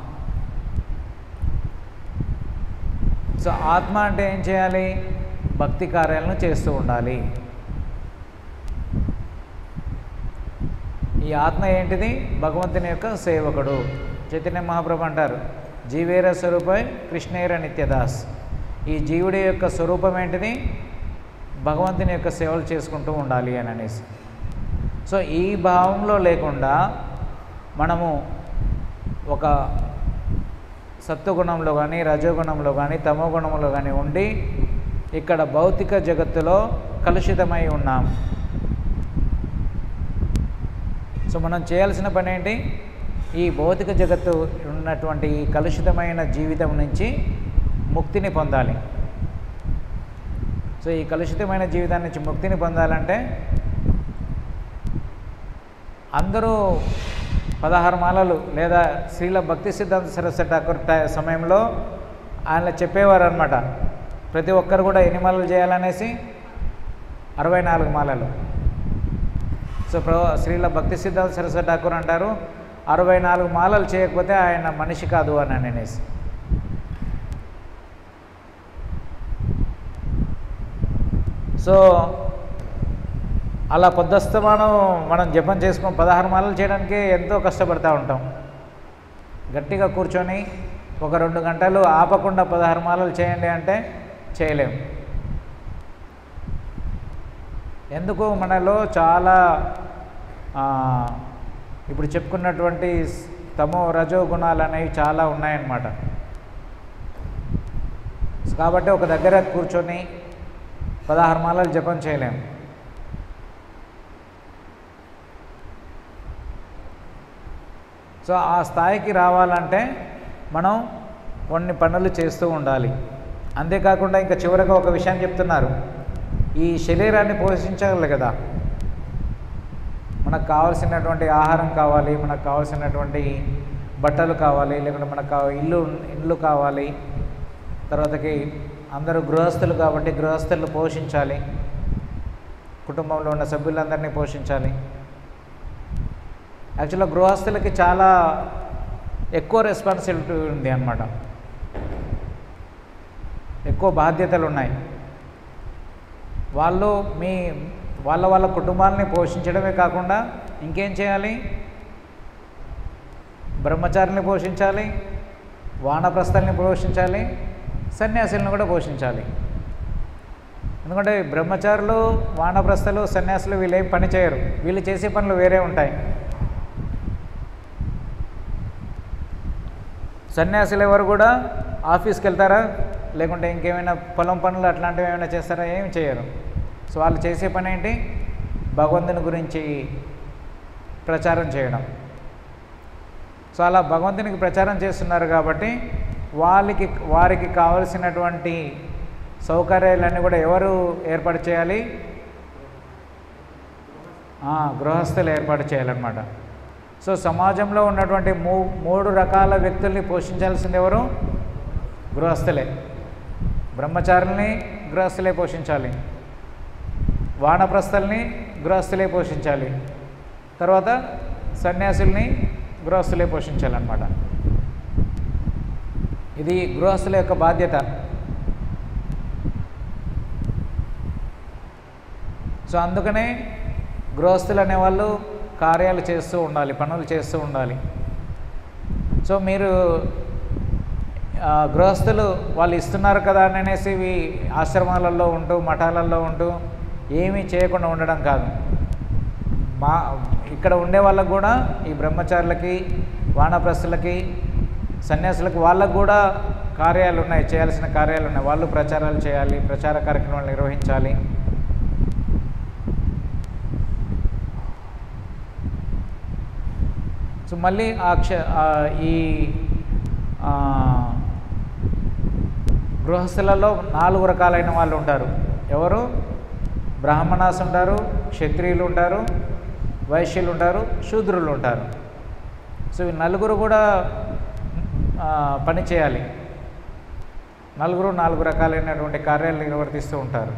సో ఆత్మ అంటే ఏం చేయాలి భక్తి కార్యాలను చేస్తూ ఉండాలి ఈ ఆత్మ ఏంటిది భగవంతుని యొక్క సేవకుడు చైతన్య మహాప్రభు అంటారు జీవేర స్వరూపై కృష్ణేర నిత్యదాస్ ఈ జీవుడి యొక్క స్వరూపం ఏంటిది భగవంతుని యొక్క సేవలు చేసుకుంటూ ఉండాలి అని అనేసి సో ఈ భావంలో లేకుండా మనము ఒక సత్వగుణంలో కానీ రజోగుణంలో కానీ తమోగుణంలో కానీ ఉండి ఇక్కడ భౌతిక జగత్తులో కలుషితమై ఉన్నాం సో మనం చేయాల్సిన పని ఏంటి ఈ భౌతిక జగత్తు ఉన్నటువంటి ఈ కలుషితమైన జీవితం నుంచి ముక్తిని పొందాలి సో ఈ కలుషితమైన జీవితాన్ని నుంచి ముక్తిని పొందాలంటే అందరూ పదహారు మాలలు లేదా శ్రీల భక్తి సిద్ధాంత సరస్వతి ఠాకూర్ టై- సమయంలో ఆయన చెప్పేవారు అనమాట ప్రతి ఒక్కరు కూడా ఎన్ని మాలలు చేయాలనేసి అరవై నాలుగు మాలలు సో ప్రో శ్రీల భక్తి సిద్ధాంత సరస్వతి ఠాకూర్ అంటారు అరవై నాలుగు మాలలు చేయకపోతే ఆయన మనిషి కాదు అని అనేసి సో అలా పొద్దుస్తమానం మనం జపం చేసుకొని పదహారు మాలలు చేయడానికి ఎంతో కష్టపడతా ఉంటాం గట్టిగా కూర్చొని ఒక రెండు గంటలు ఆపకుండా పదహారు మాలలు చేయండి అంటే చేయలేం ఎందుకు మనలో చాలా ఆ, ఇప్పుడు చెప్పుకున్నటువంటి స్- తమో రజో గుణాలు అనేవి చాలా ఉన్నాయన్నమాట సో కాబట్టి ఒక దగ్గర కూర్చొని పదహారు మాలలు జపం చేయలేం సో ఆ స్థాయికి రావాలంటే మనం కొన్ని పనులు చేస్తూ ఉండాలి అంతేకాకుండా ఇంకా చివరగా ఒక విషయం చెప్తున్నారు ఈ శరీరాన్ని పోషించాలి కదా మనకు కావాల్సినటువంటి ఆహారం కావాలి మనకు కావాల్సినటువంటి బట్టలు కావాలి లేకుంటే మనకు కావ- ఇల్లు ఇల్లు కావాలి తర్వాతకి అందరూ గృహస్థులు కాబట్టి గృహస్థులు పోషించాలి కుటుంబంలో ఉన్న సభ్యులందరినీ పోషించాలి యాక్చువల్గా గృహస్థులకి చాలా ఎక్కువ రెస్పాన్సిబిలిటీ ఉంది అన్నమాట ఎక్కువ బాధ్యతలు ఉన్నాయి వాళ్ళు మీ వాళ్ళ వాళ్ళ కుటుంబాలని పోషించడమే కాకుండా ఇంకేం చేయాలి బ్రహ్మచారిని పోషించాలి వానప్రస్థల్ని పోషించాలి సన్యాసులను కూడా పోషించాలి ఎందుకంటే బ్రహ్మచారులు వానప్రస్థలు సన్యాసులు వీళ్ళు ఏం పని చేయరు వీళ్ళు చేసే పనులు వేరే ఉంటాయి సన్యాసులు ఎవరు కూడా ఆఫీస్కి వెళ్తారా లేకుంటే ఇంకేమైనా పొలం పనులు అట్లాంటివి ఏమైనా చేస్తారా ఏమి చేయరు సో వాళ్ళు చేసే పని ఏంటి భగవంతుని గురించి ప్రచారం చేయడం సో అలా భగవంతునికి ప్రచారం చేస్తున్నారు కాబట్టి వాళ్ళకి వారికి కావలసినటువంటి సౌకర్యాలన్నీ కూడా ఎవరు ఏర్పాటు చేయాలి ఆ, గృహస్థులు ఏర్పాటు చేయాలన్నమాట సో సమాజంలో ఉన్నటువంటి మూ మూడు రకాల వ్యక్తుల్ని పోషించాల్సింది ఎవరు గృహస్థులే బ్రహ్మచారుల్ని గృహస్థులే పోషించాలి వానప్రస్థల్ని గృహస్థులే పోషించాలి తర్వాత సన్యాసుల్ని గృహస్థులే పోషించాలన్నమాట ఇది గృహస్థుల యొక్క బాధ్యత సో అందుకనే గృహస్థులు అనేవాళ్ళు కార్యాలు చేస్తూ ఉండాలి పనులు చేస్తూ ఉండాలి సో మీరు ఆ, గృహస్థులు వాళ్ళు ఇస్తున్నారు కదా అని అనేసి ఇవి ఆశ్రమాలలో ఉంటూ మఠాలలో ఉంటూ ఏమీ చేయకుండా ఉండడం కాదు మా ఇక్కడ ఉండే వాళ్ళకు కూడా ఈ బ్రహ్మచారులకి వానప్రస్తులకి సన్యాసులకు వాళ్ళకు కూడా కార్యాలు ఉన్నాయి చేయాల్సిన కార్యాలు ఉన్నాయి వాళ్ళు ప్రచారాలు చేయాలి ప్రచార కార్యక్రమాలు నిర్వహించాలి సో మళ్ళీ ఆ క్ష ఆ ఈ ఆ, గృహస్థులలో నాలుగు రకాలైన వాళ్ళు ఉంటారు ఎవరు బ్రాహ్మణాస్ ఉంటారు క్షత్రియులు ఉంటారు వైశ్యులు ఉంటారు శూద్రులు ఉంటారు సో ఈ నలుగురు కూడా ఆ, పని చేయాలి నలుగురు నాలుగు రకాలైనటువంటి కార్యాలు నిర్వర్తిస్తూ ఉంటారు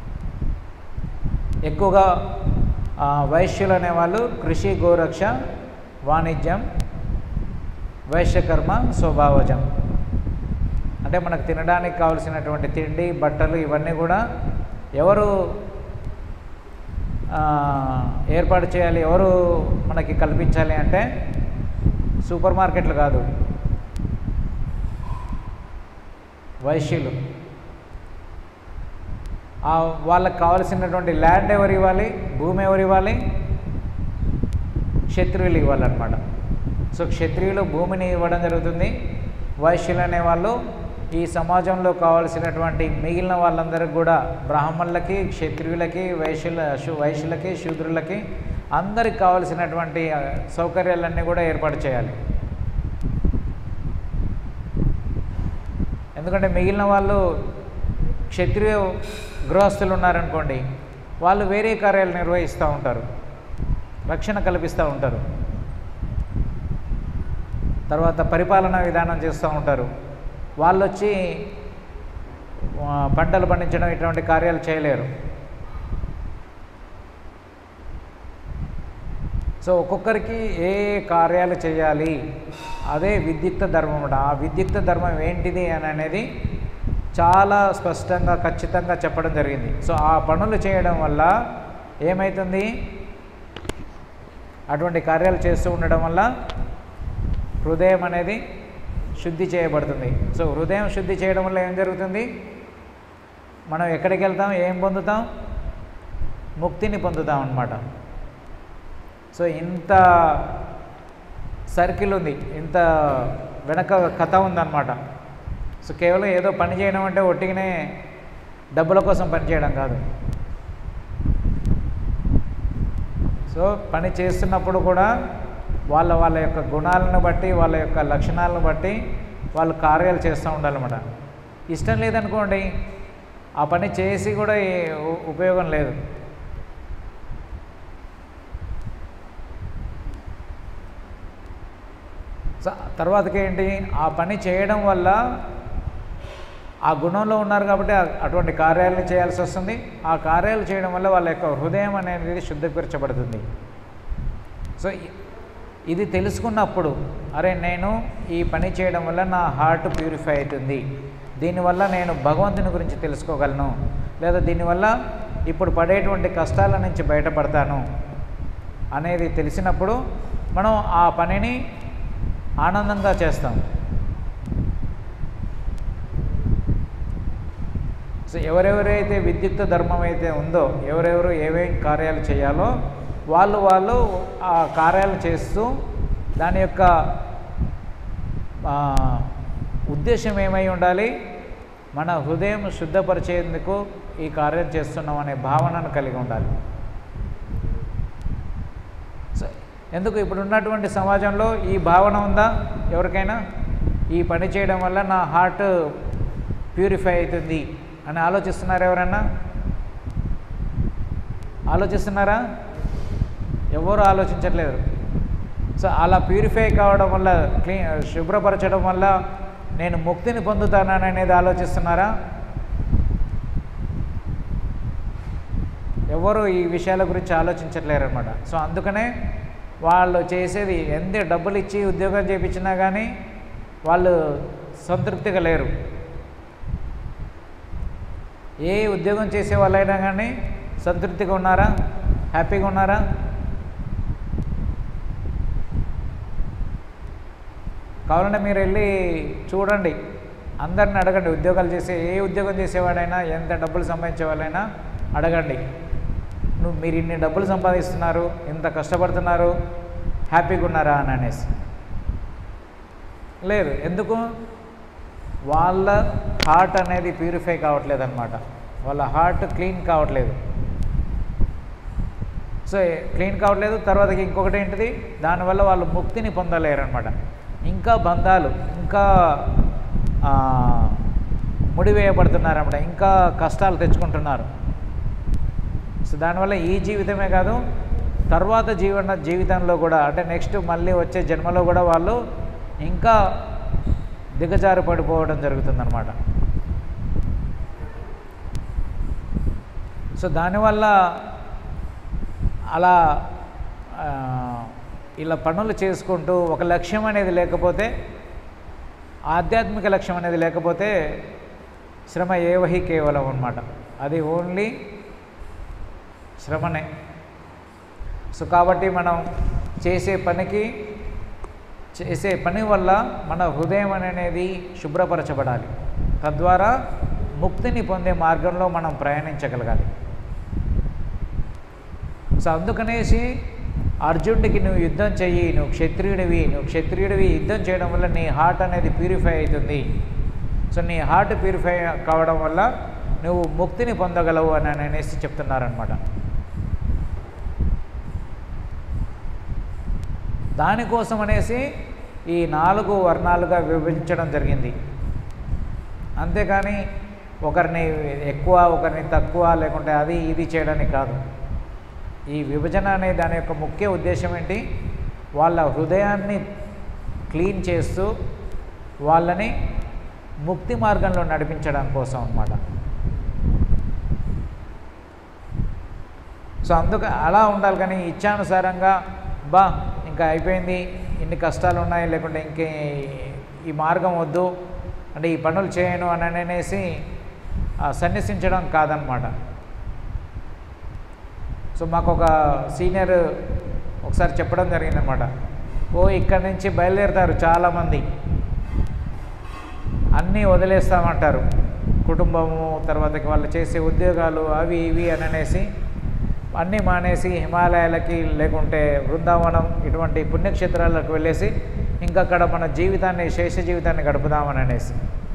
ఎక్కువగా ఆ, వైశ్యులు అనేవాళ్ళు కృషి గోరక్ష వాణిజ్యం వైశ్యకర్మ స్వభావజం అంటే మనకు తినడానికి కావలసినటువంటి తిండి బట్టలు ఇవన్నీ కూడా ఎవరు ఆ, ఏర్పాటు చేయాలి ఎవరు మనకి కల్పించాలి అంటే సూపర్ మార్కెట్లు కాదు వైశ్యులు ఆ వాళ్ళకి కావలసినటువంటి ల్యాండ్ ఎవరు ఇవ్వాలి భూమి ఎవరు ఇవ్వాలి క్షత్రియులు ఇవ్వాలన్నమాట సో క్షత్రియులు భూమిని ఇవ్వడం జరుగుతుంది వైశ్యులు అనేవాళ్ళు ఈ సమాజంలో కావాల్సినటువంటి మిగిలిన వాళ్ళందరికీ కూడా బ్రాహ్మణులకి క్షత్రియులకి వైశ్యుల శు- వైశ్యులకి శూద్రులకి అందరికి కావలసినటువంటి ఆ, సౌకర్యాలన్నీ కూడా ఏర్పాటు చేయాలి ఎందుకంటే మిగిలిన వాళ్ళు క్షత్రియ గృహస్థులు ఉన్నారనుకోండి వాళ్ళు వేరే కార్యాలు నిర్వహిస్తూ ఉంటారు రక్షణ కల్పిస్తూ ఉంటారు తర్వాత పరిపాలనా విధానం చేస్తూ ఉంటారు వాళ్ళు వచ్చి ఆ, పంటలు పండించడం ఇటువంటి కార్యాలు చేయలేరు సో ఒక్కొక్కరికి ఏ ఏ కార్యాలు చేయాలి అదే విద్యుక్త ధర్మం అన్నమాట. ఆ విద్యుక్త ధర్మం ఏంటిది అని అనేది చాలా స్పష్టంగా ఖచ్చితంగా చెప్పడం జరిగింది సో ఆ పనులు చేయడం వల్ల ఏమవుతుంది అటువంటి కార్యాలు చేస్తూ ఉండడం వల్ల హృదయం అనేది శుద్ధి చేయబడుతుంది సో హృదయం శుద్ధి చేయడం వల్ల ఏం జరుగుతుంది మనం ఎక్కడికి వెళ్తాం ఏం పొందుతాం ముక్తిని పొందుతాం అన్నమాట సో ఇంత సర్కిల్ ఉంది ఇంత వెనక కథ ఉందన్నమాట సో కేవలం ఏదో పని చేయడం అంటే ఒట్టిగానే డబ్బుల కోసం పని చేయడం కాదు సో పని చేస్తున్నప్పుడు కూడా వాళ్ళ వాళ్ళ యొక్క గుణాలను బట్టి వాళ్ళ యొక్క లక్షణాలను బట్టి వాళ్ళు కార్యాలు చేస్తూ ఉండాలన్నమాట ఇష్టం లేదనుకోండి ఆ పని చేసి కూడా ఏ ఉ- ఉపయోగం లేదు స- తర్వాతకి ఏంటి ఆ పని చేయడం వల్ల ఆ గుణంలో ఉన్నారు కాబట్టి ఆ- అటువంటి కార్యాలను చేయాల్సి వస్తుంది ఆ కార్యాలు చేయడం వల్ల వాళ్ళ యొక్క హృదయం అనేది శుద్ధపరచబడుతుంది సో ఇ- ఇది తెలుసుకున్నప్పుడు అరే నేను ఈ పని చేయడం వల్ల నా హార్ట్ ప్యూరిఫై అవుతుంది దీనివల్ల నేను భగవంతుని గురించి తెలుసుకోగలను లేదా దీనివల్ల ఇప్పుడు పడేటువంటి కష్టాల నుంచి బయటపడతాను అనేది తెలిసినప్పుడు మనం ఆ పనిని ఆనందంగా చేస్తాం సో ఎవరెవరైతే విద్యుక్త ధర్మం అయితే ఉందో ఎవరెవరు ఏమేం కార్యాలు చేయాలో వాళ్ళు వాళ్ళు ఆ కార్యాలు చేస్తూ దాని యొక్క ఆ, ఉద్దేశం ఏమై ఉండాలి మన హృదయం శుద్ధపరిచేందుకు ఈ కార్యం చేస్తున్నాం అనే భావనను కలిగి ఉండాలి సో ఎందుకు ఇప్పుడు ఉన్నటువంటి సమాజంలో ఈ భావన ఉందా ఎవరికైనా ఈ పని చేయడం వల్ల నా హార్ట్ ప్యూరిఫై అవుతుంది అని ఆలోచిస్తున్నారా ఎవరన్నా ఆలోచిస్తున్నారా ఎవరు ఆలోచించట్లేదు సో అలా ప్యూరిఫై కావడం వల్ల క్లీన్ శుభ్రపరచడం వల్ల నేను ముక్తిని పొందుతానని అనేది ఆలోచిస్తున్నారా ఎవరు ఈ విషయాల గురించి ఆలోచించట్లేరు అనమాట సో అందుకనే వాళ్ళు చేసేది ఎంత డబ్బులు ఇచ్చి ఉద్యోగం చేయించినా కానీ వాళ్ళు సంతృప్తిగా లేరు ఏ ఉద్యోగం చేసే వాళ్ళైనా కానీ సంతృప్తిగా ఉన్నారా హ్యాపీగా ఉన్నారా కావాలంటే మీరు వెళ్ళి చూడండి అందరిని అడగండి ఉద్యోగాలు చేసే ఏ ఉద్యోగం చేసేవాడైనా ఎంత డబ్బులు సంపాదించే వాళ్ళైనా అడగండి నువ్వు మీరు ఇన్ని డబ్బులు సంపాదిస్తున్నారు ఇంత కష్టపడుతున్నారు హ్యాపీగా ఉన్నారా అని అనేసి లేదు ఎందుకు వాళ్ళ హార్ట్ అనేది ప్యూరిఫై కావట్లేదు అనమాట వాళ్ళ హార్ట్ క్లీన్ కావట్లేదు సో క్లీన్ కావట్లేదు తర్వాత ఇంకొకటి ఏంటిది దానివల్ల వాళ్ళు ముక్తిని పొందలేరు అనమాట ఇంకా బంధాలు ఇంకా ఆ, ముడివేయబడుతున్నారన్నమాట ఇంకా కష్టాలు తెచ్చుకుంటున్నారు సో దానివల్ల ఈ జీవితమే కాదు తర్వాత జీవన జీవితంలో కూడా అంటే నెక్స్ట్ మళ్ళీ వచ్చే జన్మలో కూడా వాళ్ళు ఇంకా దిగజారి పడిపోవడం జరుగుతుందన్నమాట సో దానివల్ల అలా ఆ, ఇలా పనులు చేసుకుంటూ ఒక లక్ష్యం అనేది లేకపోతే ఆధ్యాత్మిక లక్ష్యం అనేది లేకపోతే శ్రమ ఏవహి కేవలం అనమాట అది ఓన్లీ శ్రమనే సో కాబట్టి మనం చేసే పనికి చేసే పని వల్ల మన హృదయం అనేది శుభ్రపరచబడాలి తద్వారా ముక్తిని పొందే మార్గంలో మనం ప్రయాణించగలగాలి సో అందుకనేసి అర్జునుడికి నువ్వు యుద్ధం చెయ్యి నువ్వు క్షత్రియుడివి నువ్వు క్షత్రియుడివి యుద్ధం చేయడం వల్ల నీ హార్ట్ అనేది ప్యూరిఫై అవుతుంది సో నీ హార్ట్ ప్యూరిఫై కావడం వల్ల నువ్వు ముక్తిని పొందగలవు అని అనేసి చెప్తున్నారనమాట దానికోసం అనేసి ఈ నాలుగు వర్ణాలుగా విభజించడం జరిగింది అంతేకాని ఒకరిని ఎక్కువ ఒకరిని తక్కువ లేకుంటే అది ఇది చేయడానికి కాదు ఈ విభజన అనే దాని యొక్క ముఖ్య ఉద్దేశం ఏంటి వాళ్ళ హృదయాన్ని క్లీన్ చేస్తూ వాళ్ళని ముక్తి మార్గంలో నడిపించడం కోసం అన్నమాట సో అందుకు అలా ఉండాలి కానీ ఇచ్చానుసారంగా బా ఇంకా అయిపోయింది ఇన్ని కష్టాలు ఉన్నాయి లేకుంటే ఇంకే ఈ మార్గం వద్దు అంటే ఈ పనులు చేయను అని అనేసి ఆ, సన్యసించడం కాదనమాట సో మాకు ఒక సీనియర్ ఒకసారి చెప్పడం జరిగిందనమాట ఓ ఇక్కడి నుంచి బయలుదేరుతారు చాలామంది అన్నీ వదిలేస్తామంటారు కుటుంబము తర్వాతకి వాళ్ళు చేసే ఉద్యోగాలు అవి ఇవి అని అనేసి అన్నీ మానేసి హిమాలయాలకి లేకుంటే బృందావనం ఇటువంటి పుణ్యక్షేత్రాలకు వెళ్ళేసి ఇంకా అక్కడ మన జీవితాన్ని శేష జీవితాన్ని గడుపుదామని అనేసి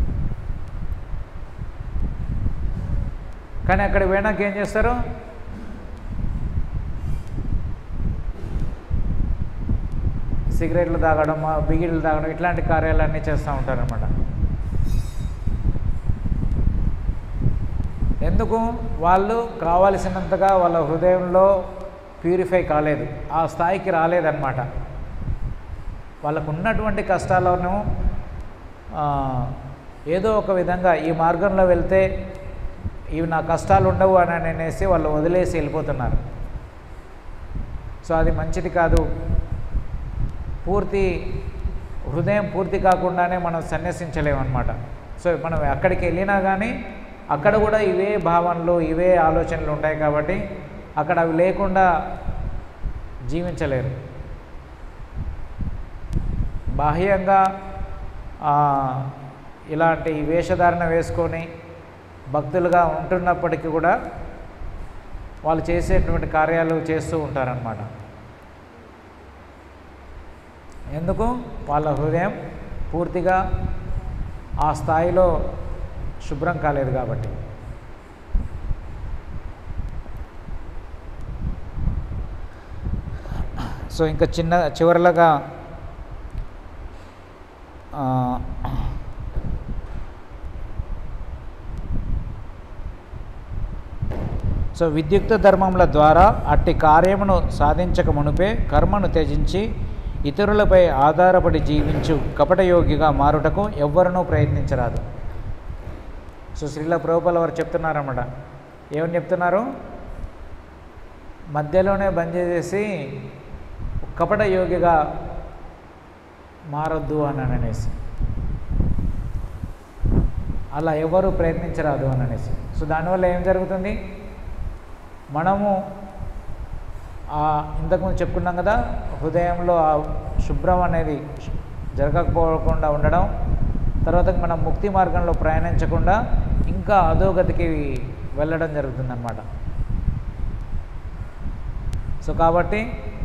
కానీ అక్కడ పోయినాక ఏం చేస్తారు సిగరెట్లు తాగడం బిగిళ్ళు తాగడం ఇట్లాంటి కార్యాలన్నీ చేస్తూ ఉంటారన్నమాట ఎందుకు వాళ్ళు కావలసినంతగా వాళ్ళ హృదయంలో ప్యూరిఫై కాలేదు ఆ స్థాయికి రాలేదన్నమాట వాళ్ళకు ఉన్నటువంటి కష్టాలను ఆ, ఏదో ఒక విధంగా ఈ మార్గంలో వెళ్తే ఇవి నా కష్టాలు ఉండవు అని అనేసి వాళ్ళు వదిలేసి వెళ్ళిపోతున్నారు సో అది మంచిది కాదు పూర్తి హృదయం పూర్తి కాకుండానే మనం సన్యసించలేమన్నమాట సో మనం అక్కడికి వెళ్ళినా కానీ అక్కడ కూడా ఇవే భావనలు ఇవే ఆలోచనలు ఉంటాయి కాబట్టి అక్కడ అవి లేకుండా జీవించలేరు బాహ్యంగా ఆ, ఇలాంటి వేషధారణ వేసుకొని భక్తులుగా ఉంటున్నప్పటికీ కూడా వాళ్ళు చేసేటువంటి కార్యాలు చేస్తూ ఉంటారనమాట ఎందుకు వాళ్ళ హృదయం పూర్తిగా ఆ స్థాయిలో శుభ్రం కాలేదు కాబట్టి సో ఇంకా చిన్న చివరలుగా ఆ, సో విద్యుక్త ధర్మముల ద్వారా అట్టి కార్యమును సాధించక మునుపే కర్మను త్యజించి ఇతరులపై ఆధారపడి జీవించు కపటయోగిగా మారుటకు ఎవ్వరనూ ప్రయత్నించరాదు సో శ్రీల ప్రభుపాల వారు చెప్తున్నారన్నమాట ఏమని చెప్తున్నారు మధ్యలోనే బంద్ చేసేసి కపట యోగిగా మారొద్దు అని అనేసి అలా ఎవరు ప్రయత్నించరాదు అని అనేసి సో దానివల్ల ఏం జరుగుతుంది మనము ఆ ఇంతకుముందు చెప్పుకున్నాం కదా హృదయంలో ఆ శుభ్రం అనేది జరగకపోకుండా ఉండడం తర్వాత మనం ముక్తి మార్గంలో ప్రయాణించకుండా ఇంకా అధోగతికి వెళ్ళడం జరుగుతుందన్నమాట సో కాబట్టి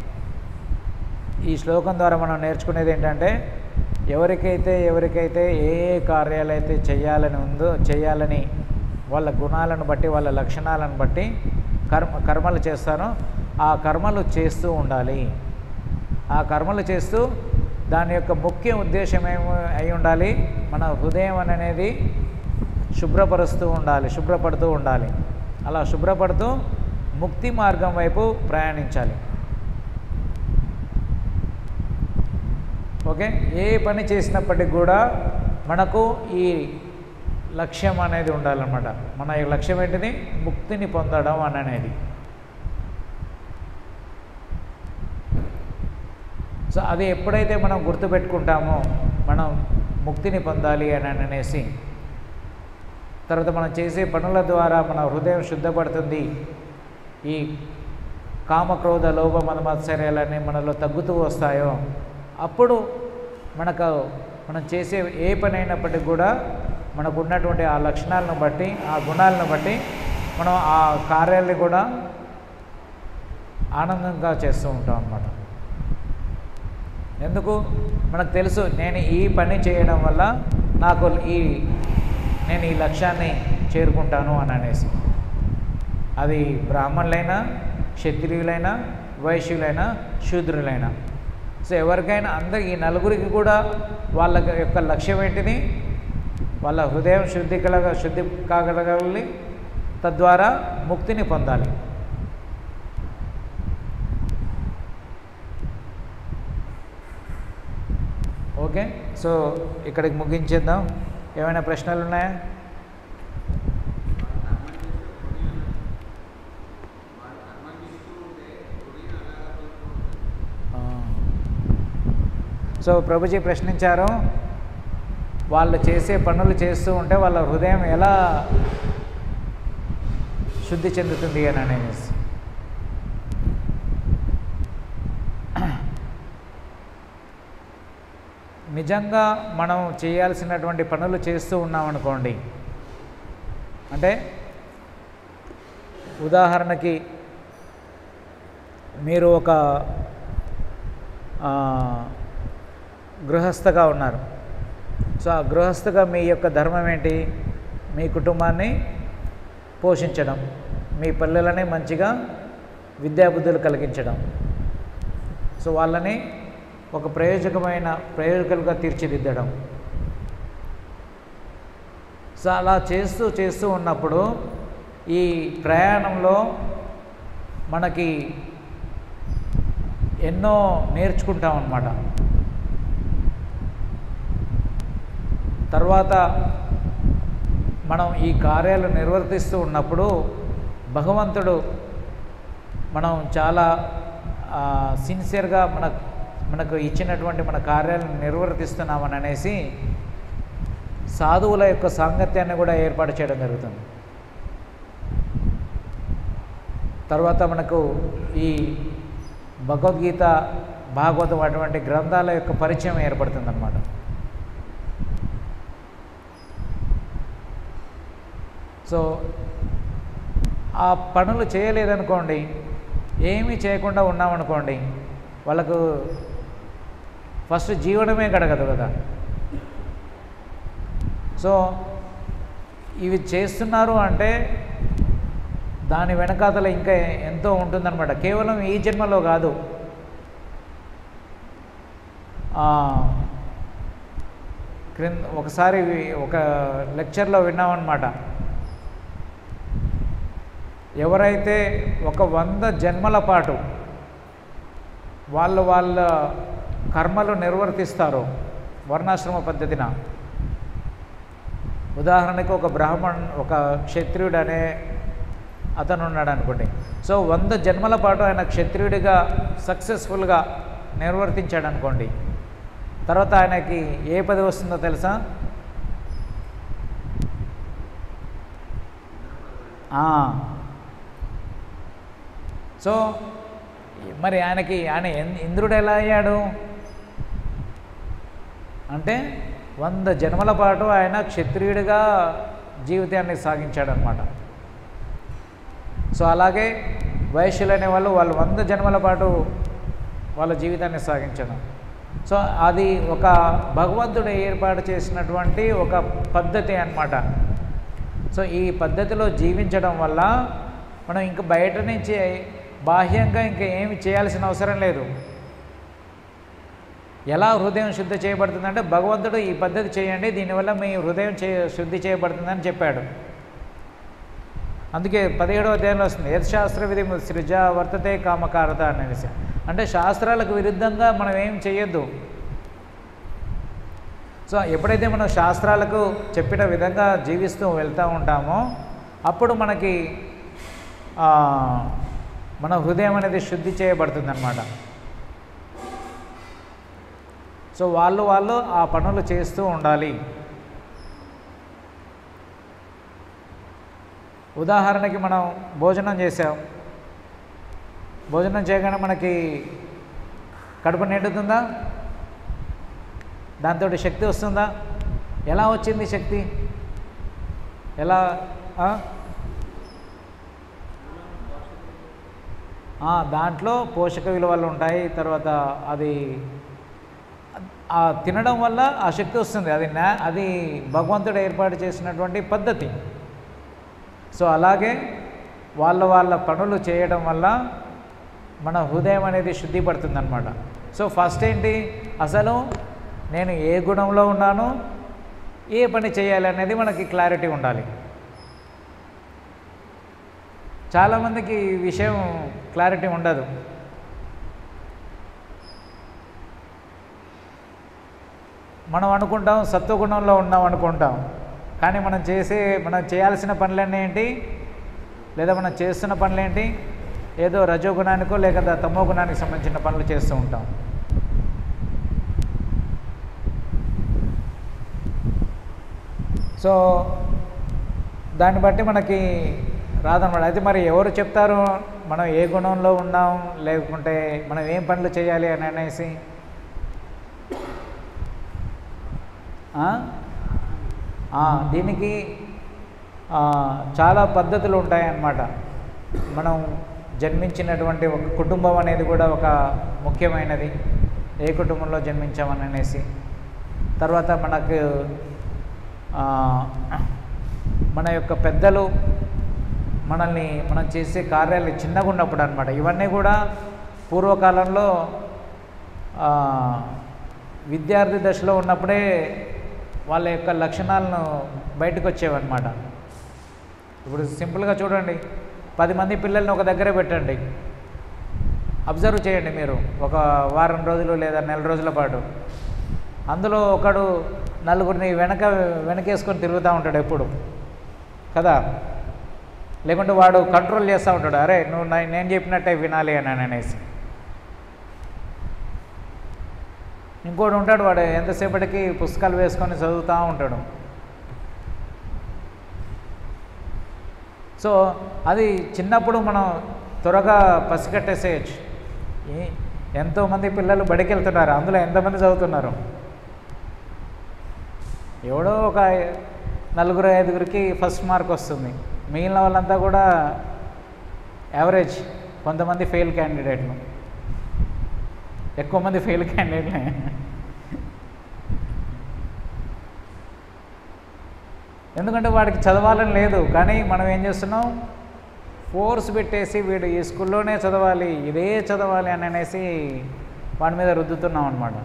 ఈ శ్లోకం ద్వారా మనం నేర్చుకునేది ఏంటంటే ఎవరికైతే ఎవరికైతే ఏ ఏ కార్యాలు అయితే చేయాలని ఉందో చేయాలని వాళ్ళ గుణాలను బట్టి వాళ్ళ లక్షణాలను బట్టి కర్మ కర్మలు చేస్తారో ఆ కర్మలు చేస్తూ ఉండాలి ఆ కర్మలు చేస్తూ దాని యొక్క ముఖ్య ఉద్దేశం ఏమి అయి ఉండాలి మన హృదయం అనేది శుభ్రపరుస్తూ ఉండాలి శుభ్రపడుతూ ఉండాలి అలా శుభ్రపడుతూ ముక్తి మార్గం వైపు ప్రయాణించాలి ఓకే ఏ పని చేసినప్పటికి కూడా మనకు ఈ లక్ష్యం అనేది ఉండాలన్నమాట మన ఈ లక్ష్యం ఏంటిది ముక్తిని పొందడం అని అనేది సో అది ఎప్పుడైతే మనం గుర్తుపెట్టుకుంటామో మనం ముక్తిని పొందాలి అని అనేసి తర్వాత మనం చేసే పనుల ద్వారా మన హృదయం శుద్ధపడుతుంది ఈ కామక్రోధ లోభ మదమత్సర్యాలన్నీ మనలో తగ్గుతూ వస్తాయో అప్పుడు మనకు మనం చేసే ఏ పని అయినప్పటికీ కూడా మనకు ఉన్నటువంటి ఆ లక్షణాలను బట్టి ఆ గుణాలను బట్టి మనం ఆ కార్యాలని కూడా ఆనందంగా చేస్తూ ఉంటాం అన్నమాట ఎందుకు మనకు తెలుసు నేను ఈ పని చేయడం వల్ల నాకు ఈ నేను ఈ లక్ష్యాన్ని చేరుకుంటాను అని అనేసి అది బ్రాహ్మణులైనా క్షత్రియులైనా వైశ్యులైనా శూద్రులైనా సో ఎవరికైనా అందరి ఈ నలుగురికి కూడా వాళ్ళ యొక్క లక్ష్యం ఏంటిది వాళ్ళ హృదయం శుద్ధి కలగ శుద్ధి కాగలగాలి తద్వారా ముక్తిని పొందాలి ఓకే సో ఇక్కడికి ముగించేద్దాం ఏమైనా ప్రశ్నలు ఉన్నాయా ఆ. సో ప్రభుజీ ప్రశ్నించారు వాళ్ళు చేసే పనులు చేస్తూ ఉంటే వాళ్ళ హృదయం ఎలా శుద్ధి చెందుతుంది అని అనేసి నిజంగా మనం చేయాల్సినటువంటి పనులు చేస్తూ ఉన్నామనుకోండి అంటే ఉదాహరణకి మీరు ఒక ఆ, గృహస్థగా ఉన్నారు సో ఆ గృహస్థగా మీ యొక్క ధర్మం ఏంటి మీ కుటుంబాన్ని పోషించడం మీ పిల్లలని మంచిగా విద్యాబుద్ధులు కలిగించడం సో వాళ్ళని ఒక ప్రయోజకమైన ప్రయోజకులుగా తీర్చిదిద్దడం సో అలా చేస్తూ చేస్తూ ఉన్నప్పుడు ఈ ప్రయాణంలో మనకి ఎన్నో నేర్చుకుంటాం అన్నమాట తర్వాత మనం ఈ కార్యాలు నిర్వర్తిస్తూ ఉన్నప్పుడు భగవంతుడు మనం చాలా సిన్సియర్గా మన మనకు ఇచ్చినటువంటి మన కార్యాలను నిర్వర్తిస్తున్నామని అనేసి సాధువుల యొక్క సాంగత్యాన్ని కూడా ఏర్పాటు చేయడం జరుగుతుంది తర్వాత మనకు ఈ భగవద్గీత భాగవతం అటువంటి గ్రంథాల యొక్క పరిచయం ఏర్పడుతుంది అన్నమాట సో ఆ పనులు చేయలేదనుకోండి ఏమీ చేయకుండా ఉన్నామనుకోండి వాళ్ళకు ఫస్ట్ జీవనమే గడగదు కదా సో ఇవి చేస్తున్నారు అంటే దాని వెనకాతల ఇంకా ఎంతో ఉంటుందన్నమాట కేవలం ఈ జన్మలో కాదు ఆ, క్రింద ఒకసారి ఒక లెక్చర్లో విన్నామన్నమాట ఎవరైతే ఒక వంద జన్మల పాటు వాళ్ళు వాళ్ళ కర్మలు నిర్వర్తిస్తారో వర్ణాశ్రమ పద్ధతిన ఉదాహరణకి ఒక బ్రాహ్మణ్ ఒక క్షత్రియుడు అనే అతను ఉన్నాడు అనుకోండి సో వంద జన్మల పాటు ఆయన క్షత్రియుడిగా సక్సెస్ఫుల్గా నిర్వర్తించాడు అనుకోండి తర్వాత ఆయనకి ఏ పదవి వస్తుందో తెలుసా ఆ. సో మరి ఆయనకి ఆయన ఎన్- ఇంద్రుడు ఎలా అయ్యాడు అంటే వంద జన్మల పాటు ఆయన క్షత్రియుడిగా జీవితాన్ని సాగించాడనమాట సో అలాగే వైశ్యులు అనే వాళ్ళు వాళ్ళు వంద జన్మల పాటు వాళ్ళ జీవితాన్ని సాగించడం సో అది ఒక భగవంతుడు ఏర్పాటు చేసినటువంటి ఒక పద్ధతి అన్నమాట సో ఈ పద్ధతిలో జీవించడం వల్ల మనం ఇంక బయట నుంచి బాహ్యంగా ఇంకా ఏమి చేయాల్సిన అవసరం లేదు ఎలా హృదయం శుద్ధి చేయబడుతుందంటే భగవంతుడు ఈ పద్ధతి చేయండి దీనివల్ల మీ హృదయం చే శుద్ధి చేయబడుతుందని చెప్పాడు అందుకే పదిహేడవ అధ్యాయంలో వస్తుంది యశాస్త్ర విధి సృజ వర్తతే కామకారత అనేసి అంటే శాస్త్రాలకు విరుద్ధంగా మనం ఏం చేయొద్దు సో ఎప్పుడైతే మనం శాస్త్రాలకు చెప్పిన విధంగా జీవిస్తూ వెళ్తూ ఉంటామో అప్పుడు మనకి ఆ, మన హృదయం అనేది శుద్ధి చేయబడుతుంది అనమాట సో వాళ్ళు వాళ్ళు ఆ పనులు చేస్తూ ఉండాలి ఉదాహరణకి మనం భోజనం చేసాం భోజనం చేయగానే మనకి కడుపు నిండుతుందా దాంతో శక్తి వస్తుందా ఎలా వచ్చింది శక్తి ఎలా ఆ? ఆ, దాంట్లో పోషక విలువలు ఉంటాయి తర్వాత అది ఆ తినడం వల్ల ఆ శక్తి వస్తుంది అది నా అది భగవంతుడు ఏర్పాటు చేసినటువంటి పద్ధతి సో అలాగే వాళ్ళ వాళ్ళ పనులు చేయడం వల్ల మన హృదయం అనేది శుద్ధిపడుతుంది అనమాట సో ఫస్ట్ ఏంటి అసలు నేను ఏ గుణంలో ఉన్నాను ఏ పని చేయాలి అనేది మనకి క్లారిటీ ఉండాలి చాలామందికి ఈ విషయం క్లారిటీ ఉండదు మనం అనుకుంటాం సత్వగుణంలో ఉన్నాం అనుకుంటాం కానీ మనం చేసే మనం చేయాల్సిన పనులన్నీ ఏంటి లేదా మనం చేస్తున్న పనులేంటి ఏదో రజోగుణానికో లేక తమో గుణానికి సంబంధించిన పనులు చేస్తూ ఉంటాం సో దాన్ని బట్టి మనకి రాదన్నమాట అయితే మరి ఎవరు చెప్తారు మనం ఏ గుణంలో ఉన్నాం లేకుంటే మనం ఏం పనులు చేయాలి అని అనేసి ఆ? ఆ, దీనికి ఆ, చాలా పద్ధతులు ఉంటాయన్నమాట మనం జన్మించినటువంటి ఒక కుటుంబం అనేది కూడా ఒక ముఖ్యమైనది ఏ కుటుంబంలో జన్మించామని అనేసి తర్వాత మనకు ఆ, మన యొక్క పెద్దలు మనల్ని మనం చేసే కార్యాలు చిన్నగా ఉన్నప్పుడు అనమాట ఇవన్నీ కూడా పూర్వకాలంలో ఆ, విద్యార్థి దశలో ఉన్నప్పుడే వాళ్ళ యొక్క లక్షణాలను బయటకు వచ్చేవన్నమాట ఇప్పుడు సింపుల్గా చూడండి పది మంది పిల్లల్ని ఒక దగ్గర పెట్టండి అబ్జర్వ్ చేయండి మీరు ఒక వారం రోజులు లేదా నెల రోజుల పాటు అందులో ఒకడు నలుగురిని వెనక వెనకేసుకొని తిరుగుతూ ఉంటాడు ఎప్పుడు కదా లేకుంటే వాడు కంట్రోల్ చేస్తూ ఉంటాడు అరే నువ్వు నా- నేను చెప్పినట్టే వినాలి అని అనేసి ఇంకోటి ఉంటాడు వాడు ఎంతసేపటికి పుస్తకాలు వేసుకొని చదువుతూ ఉంటాడు సో అది చిన్నప్పుడు మనం త్వరగా పసిగట్టేసేయచ్చు ఏ- ఎంతోమంది పిల్లలు బడికి వెళ్తున్నారు అందులో ఎంతమంది చదువుతున్నారు ఎవడో ఒక నలుగురు ఐదుగురికి ఫస్ట్ మార్క్ వస్తుంది మిగిలిన వాళ్ళంతా కూడా యావరేజ్ కొంతమంది ఫెయిల్ క్యాండిడేట్లు ఎక్కువ మంది ఫెయిల్ క్యాండిడేట్లే ఎందుకంటే వాడికి చదవాలని లేదు కానీ మనం ఏం చేస్తున్నాం ఫోర్స్ పెట్టేసి వీడు ఈ స్కూల్లోనే చదవాలి ఇదే చదవాలి అని అనేసి వాడి మీద రుద్దుతున్నాం అనమాట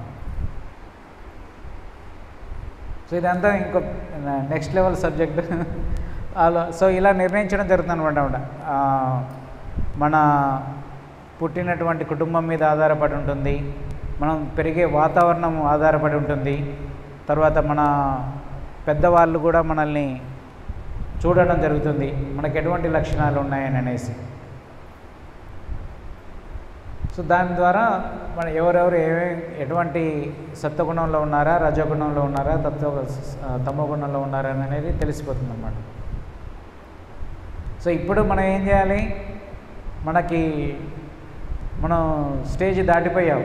సో ఇదంతా ఇంకో నెక్స్ట్ లెవెల్ సబ్జెక్ట్ అలా సో ఇలా నిర్ణయించడం జరుగుతుంది అనమాట మన పుట్టినటువంటి కుటుంబం మీద ఆధారపడి ఉంటుంది మనం పెరిగే వాతావరణం ఆధారపడి ఉంటుంది తర్వాత మన పెద్దవాళ్ళు కూడా మనల్ని చూడడం జరుగుతుంది మనకు ఎటువంటి లక్షణాలు ఉన్నాయని అనేసి సో దాని ద్వారా మన ఎవరెవరు ఏమే ఎటువంటి సత్వగుణంలో ఉన్నారా రజోగుణంలో ఉన్నారా తత్వ తమో గుణంలో ఉన్నారా అనేది తెలిసిపోతుంది అన్నమాట సో ఇప్పుడు మనం ఏం చేయాలి మనకి మనం స్టేజ్ దాటిపోయాం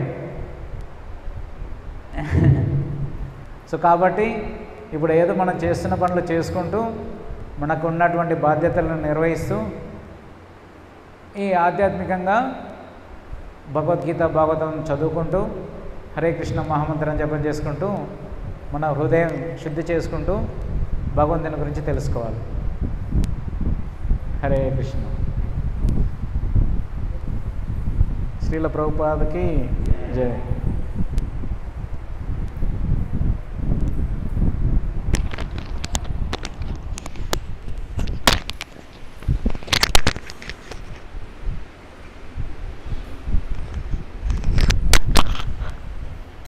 సో కాబట్టి ఇప్పుడు ఏదో మనం చేస్తున్న పనులు చేసుకుంటూ మనకు ఉన్నటువంటి బాధ్యతలను నిర్వహిస్తూ ఈ ఆధ్యాత్మికంగా భగవద్గీత భాగవతం చదువుకుంటూ హరే కృష్ణ మహామంత్రం జపం చేసుకుంటూ మన హృదయం శుద్ధి చేసుకుంటూ భగవంతుని గురించి తెలుసుకోవాలి హరే కృష్ణ శ్రీల ప్రభుపాదకి జయ